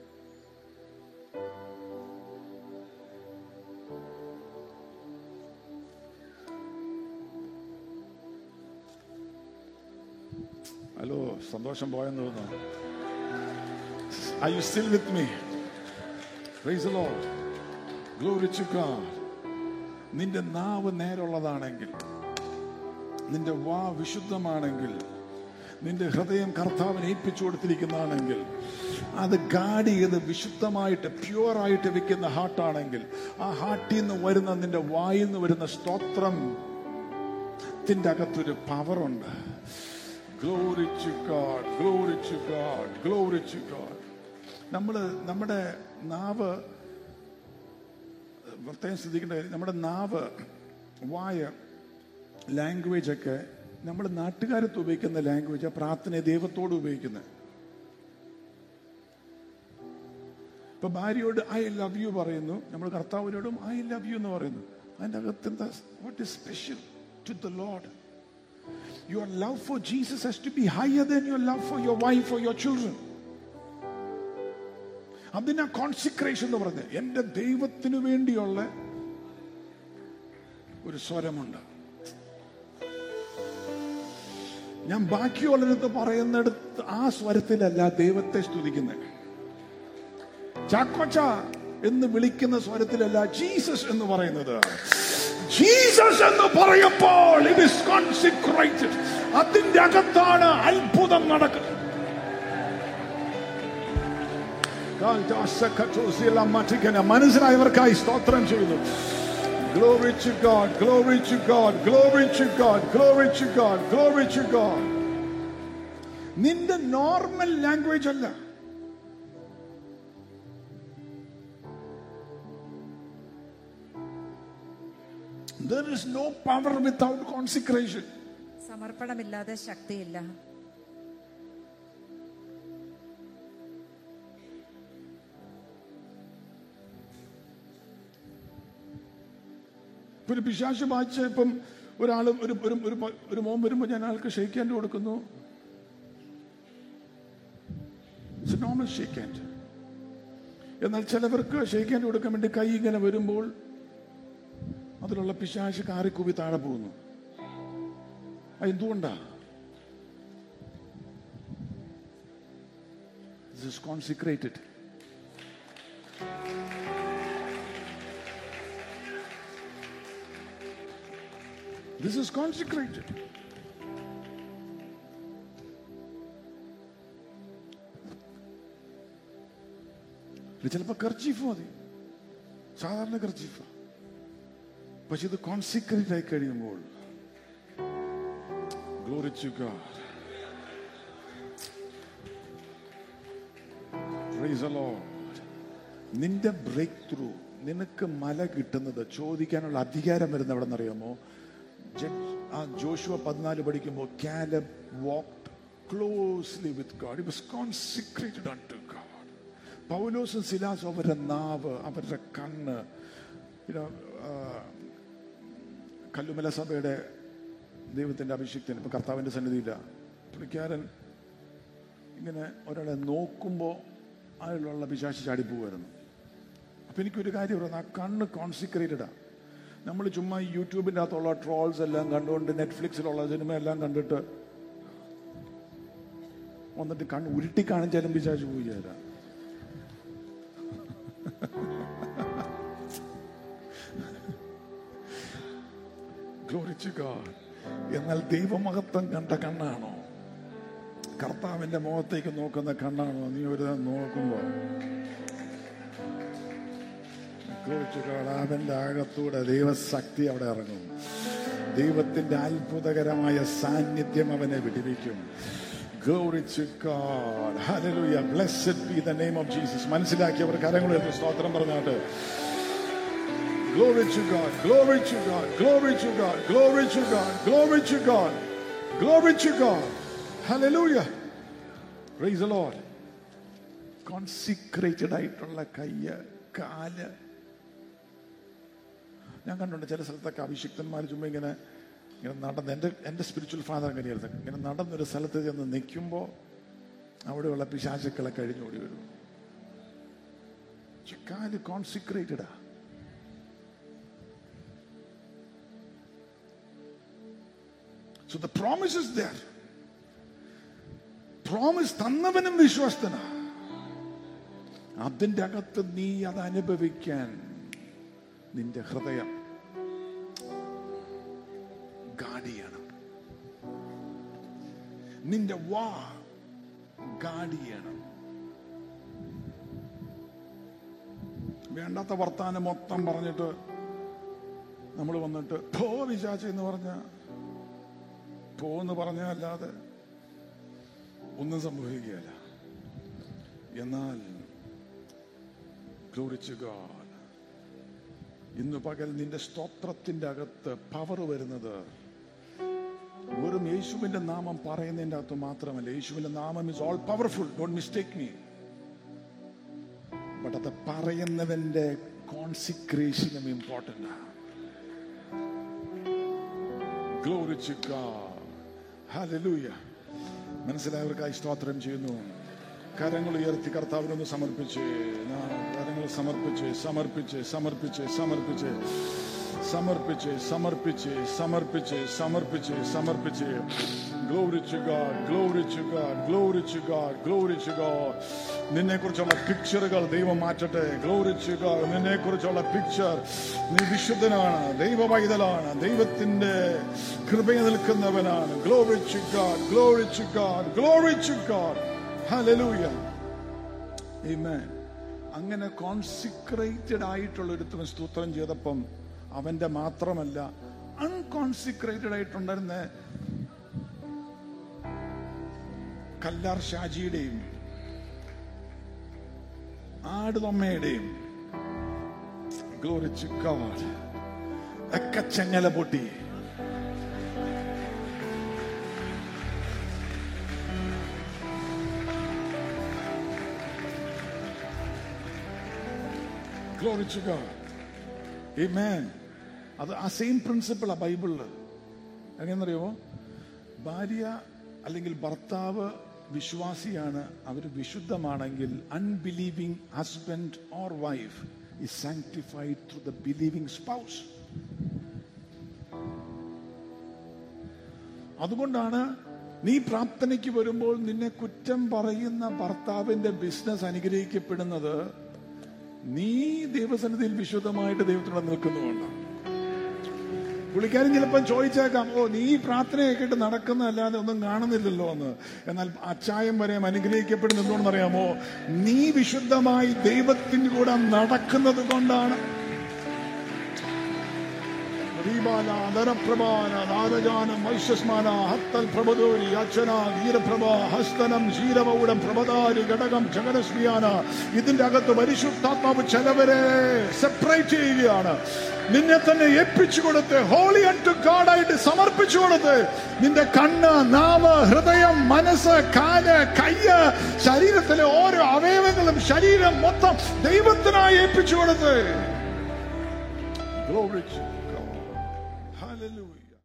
Hello സന്തോഷം പോയെന്ന് തോന്നുന്നു Are you still with me? Praise the Lord. Glory to God. നിന്റെ നാവ് നേരുള്ളതാണെങ്കിൽ നിന്റെ വാ വിശുദ്ധമാണെങ്കിൽ നിന്റെ ഹൃദയം കർത്താവിന് ഏൽപ്പിച്ചു കൊടുത്തിരിക്കുന്നതാണെങ്കിൽ അത് ഗാഡി ചെയ്ത് വിശുദ്ധമായിട്ട് പ്യുവറായിട്ട് വെക്കുന്ന ഹാർട്ടാണെങ്കിൽ ആ ഹാർട്ടിൽ നിന്ന് വരുന്ന നിന്റെ വായിൽ നിന്ന് വരുന്ന സ്തോത്രം ത്തിന്റെ അകത്തൊരു പവറുണ്ട് glory to God glory to God glory to God നമ്മള് നമ്മുടെ നാവ് പ്രത്യേകം ശ്രദ്ധിക്കേണ്ട കാര്യം നമ്മുടെ നാവ് വായ ലാംഗ്വേജ് ഒക്കെ നമ്മൾ നാട്ടുകാരത്ത് ഉപയോഗിക്കുന്ന ലാംഗ്വേജ് പ്രാർത്ഥന ദൈവത്തോട് ഉപയോഗിക്കുന്നത് ഇപ്പൊ ഭാര്യയോട് ഐ ലവ് യു പറയുന്നു നമ്മൾ കർത്താവിനോടും ഐ ലവ് യു എന്ന് പറയുന്നു അതിന്റെ അകത്ത് എന്താ what is special to the Lord your love for Jesus has to be higher than your love for your wife for your children അതിനാ കോൺസിക്രേഷൻ എന്ന് പറഞ്ഞത് എന്റെ ദൈവത്തിന് വേണ്ടിയുള്ള ഒരു സ്വരമുണ്ട് ഞാൻ ബാക്കിയുള്ളവരടുത്ത് പറയുന്നിടത്ത് ആ സ്വരത്തിലല്ല ദൈവത്തെ സ്തുതിക്കുന്നത് ചാക്കോച്ച എന്ന് വിളിക്കുന്ന സ്വരത്തിലല്ല ജീസസ് എന്ന് പറയുന്നത് ജീസസ് എന്ന് പറയുമ്പോൾ ഇറ്റ് ഇസ് കോൺസിക്രേറ്റഡ് അതിന്റെ അകത്താണ് അത്ഭുതം നടക്കുന്നത് മനസ്സിലായവർക്കായി സ്തോത്രം ചെയ്യുന്നു Glory to God, glory to God, glory to God, glory to God, glory to God. നിന്റെ നോർമൽ ലാംഗ്വേജ് അല്ല There is no power without consecration. സമർപ്പണമില്ലാതെ ശക്തിയില്ല ഇപ്പൊ ഒരു പിശാശ് വായിച്ച ഇപ്പം ഒരാൾ ഒരു ഒരു ഒരു പ- ഒരു മോൻ വരുമ്പോൾ ഞാൻ ആൾക്ക് ഷെയ്ക്ക് ഹാൻഡ് കൊടുക്കുന്നു നോർമൽ ഷെയ്ക്ക് ഹാൻഡ് എന്നാൽ ചിലവർക്ക് ഷെയ്ക്ക് ഹാൻഡ് കൊടുക്കാൻ വേണ്ടി കൈ ഇങ്ങനെ വരുമ്പോൾ അതിലുള്ള പിശാശ് കാറിക്കൂവി താഴെ പോകുന്നു അത് എന്തുകൊണ്ടാ This is consecrated. This is consecrated. ഇത് ചിലപ്പോ കർച്ചീഫ് മതി സാധാരണ കർച്ചീഫ പക്ഷെ ഇത് കോൺസിക്രേറ്റ് ആയി കഴിയുമ്പോൾ Glory to God. Praise the Lord. നിന്റെ ബ്രേക്ക് ത്രൂ നിനക്ക് മല കിട്ടുന്നത് ചോദിക്കാനുള്ള അധികാരം വരുന്ന എവിടെ നിന്നറിയാമോ ആ ജോഷുവ പതിനാല് പഠിക്കുമ്പോൾ Caleb walked closely with God it was consecrated unto God പൗലോസും സിലാസും അവരുടെ നാവ് അവരുടെ കണ്ണ് you know, ആ, കല്ലുമല സഭയുടെ ദൈവത്തിന്റെ അഭിഷിക്തൻ ഇപ്പൊ കർത്താവിന്റെ സന്നിധിയില്ല പുള്ളിക്കാരൻ ഇങ്ങനെ ഒരാളെ നോക്കുമ്പോൾ അതിലുള്ള പിശാശി ചാടിപ്പോവായിരുന്നു അപ്പൊ എനിക്കൊരു കാര്യം പറയുന്നത് ആ കണ്ണ് കോൺസിക്രേറ്റഡാ നമ്മൾ ചുമ്മാ ഈ യൂട്യൂബിൻ്റെ അകത്തുള്ള ട്രോൾസ് എല്ലാം കണ്ടുകൊണ്ട് നെറ്റ്ഫ്ലിക്സിലുള്ള സിനിമ എല്ലാം കണ്ടിട്ട് വന്നിട്ട് കണ്ണ് ഉരുട്ടി കാണിച്ചാലും പിശാശ് പോയി തരാം Glory to God. എന്നാൽ ദൈവമഹത്വം കണ്ട കണ്ണാണോ കർത്താവിന്റെ മുഖത്തേക്ക് നോക്കുന്ന കണ്ണാണോ നീ ഒരു നോക്കുമ്പോ Glory to God. അവന്റെ അകത്തൂടെ ദൈവശക്തി അവിടെ ഇറങ്ങും ദൈവത്തിന്റെ അത്ഭുതകരമായ സാന്നിധ്യം അവനെ വിടിവിക്കും Glory to God. Hallelujah. Blessed be the name of Jesus. മനസ്സിലാക്കിയവർ കരങ്ങളിൽ സ്തോത്രം പറഞ്ഞാട്ട് Glory to God, glory to God, glory to God, glory to God, glory to God, glory to God. Hallelujah. Praise the Lord. Consecrated ആയിട്ടുള്ള കയ്യ് കാല് ഞാൻ കണ്ടിട്ടുണ്ട് ചില സ്ഥലത്തൊക്കെ അഭിഷിക്തന്മാർ ചുമ്മാ ഇങ്ങനെ ഇങ്ങനെ നടന്ന് എൻ്റെ എൻ്റെ സ്പിരിച്വൽ ഫാദർ അങ്ങനെയായിരുന്നു ഇങ്ങനെ നടന്നൊരു സ്ഥലത്ത് ചെന്ന് നിൽക്കുമ്പോൾ അവിടെയുള്ള പിശാചുക്കളെ കഴിഞ്ഞോടി വരും പക്ഷെ കാല് കോൺസിക്രേറ്റഡാ So the promise is there. Promise തന്നവനും വിശ്വസ്തനാ അതിന്റെ അകത്ത് നീ അത് അനുഭവിക്കാൻ നിന്റെ ഹൃദയം ഗാഡ് ചെയ്യണം നിന്റെ വാ ഗാഡ് ചെയ്യണം വേണ്ടാത്ത വർത്താനം മൊത്തം പറഞ്ഞിട്ട് നമ്മൾ വന്നിട്ട് പോ വിചാരിച്ച എന്ന് പറഞ്ഞ പോന്ന് പറഞ്ഞല്ലാതെ ഒന്നും സംഭവിക്കുകയില്ല എന്നാൽ ഗ്ലോറിച്ച് ഗാഡ് ഇന്ന് പകൽ നിന്റെ സ്തോത്രത്തിന്റെ അകത്ത് പവർ വരുന്നത് വെറും യേശുവിന്റെ നാമം പറയുന്നതിന്റെ അകത്ത് മാത്രമല്ല യേശുവിന്റെ നാമം is all powerful don't mistake me but അത് പറയുന്നവന്റെ കോൺസിക്രേഷനും ഇമ്പോർട്ടൻ്റ് ആണ് Glory to God. Hallelujah. മനസ്സിലായവർക്കായി സ്തോത്രം ചെയ്യുന്നു കരങ്ങൾ ഉയർത്തി കർത്താവിനൊന്ന് സമർപ്പിച്ച് നാം കരങ്ങൾ സമർപ്പിച്ച് സമർപ്പിച്ച് സമർപ്പിച്ച് സമർപ്പിച്ച് സമർപ്പിച്ച് സമർപ്പിച്ച് സമർപ്പിച്ച് സമർപ്പിച്ച് സമർപ്പിച്ച് Glory to God, glory to God, glory to God, glory to God. നിന്നെ കുറിച്ചുള്ള പിക്ചറുകൾ ദൈവം മാറ്റട്ടെ ഗ്ലോറി to God. നിന്നെ കുറിച്ചുള്ള പിക്ചർ നീ വിശുദ്ധനാണ് ദൈവ പൈതലാണ് ദൈവത്തിന്റെ കൃപയിൽ നിൽക്കുന്നവനാണ് glory to God, glory to God, glory to God. Hallelujah. Amen. അങ്ങനെ കോൺസിക്രേറ്റഡ് ആയിട്ടുള്ള ഒരുത്തവൻ സ്തോത്രം ചെയ്തപ്പം അവന്റെ മാത്രമല്ല അൺകോൺസിക്രേറ്റഡ് ആയിട്ടുണ്ടായിരുന്ന കല്ലാർ ഷാജിയുടെയും ആടുതൊമ്മയുടെയും ഗ്ലോറി ടു ഗോഡ് ഒക്കെ ചെങ്ങല പൊട്ടി ഗ്ലോറി ടു ഗോഡ് Amen. അത് ആ സെയിം പ്രിൻസിപ്പിൾ ആ ബൈബിളില് എങ്ങനെയെന്നറിയോ ഭാര്യ അല്ലെങ്കിൽ ഭർത്താവ് വിശ്വാസിയാണ് അവർ വിശുദ്ധമാണെങ്കിൽ unbelieving husband or wife is sanctified through the believing spouse. അതുകൊണ്ടാണ് നീ പ്രാർത്ഥനയ്ക്ക് വരുമ്പോൾ നിന്നെ കുറ്റം പറയുന്ന ഭർത്താവിന്റെ ബിസിനസ് അനുഗ്രഹിക്കപ്പെടുന്നത് നീ ദൈവസന്നിധിയിൽ വിശുദ്ധമായിട്ട് ദൈവത്തിനോട് നിൽക്കുന്നുകൊണ്ടാണ് പുള്ളിക്കാരൻ ചിലപ്പോൾ ചോദിച്ചേക്കാം ഓ നീ പ്രാർത്ഥനയൊക്കെ ഇട്ട് നടക്കുന്നതല്ലാതെ ഒന്നും കാണുന്നില്ലല്ലോ എന്ന് എന്നാൽ അച്ചായം വരെ അനുഗ്രഹിക്കപ്പെടുന്ന എന്തുകൊണ്ടെന്ന് അറിയാമോ നീ വിശുദ്ധമായി ദൈവത്തിന്റെ കൂടെ നടക്കുന്നത് കൊണ്ടാണ് ദീപാല ധനപ്രഭാന നാരജാനം വൈശ്യസ്മാന ഹത്തൽ പ്രഭദോരി അച്ഛന വീരപ്രഭ ഹസ്തനം ശീരമൗഢം പ്രഭദാരി ഘടകം ജഗനസ്മിയാന ഇതിന്റെ അകത്ത് പരിശുദ്ധാത്മാവ് ചിലവരെ സെപ്പറേറ്റ് ചെയ്യുകയാണ് നിന്നെ തന്നെ ഏൽപ്പിച്ചു കൊടുത്ത് ഹോളി ടു ഗാഡായിട്ട് സമർപ്പിച്ചു കൊടുത്ത് നിന്റെ കണ്ണ് നാവ് ഹൃദയം മനസ്സ് കാല് കയ്യ് ശരീരത്തിലെ ഓരോ അവയവങ്ങളും ശരീരം മൊത്തം ദൈവത്തിനായി ഏൽപ്പിച്ചു കൊടുത്ത് Glory to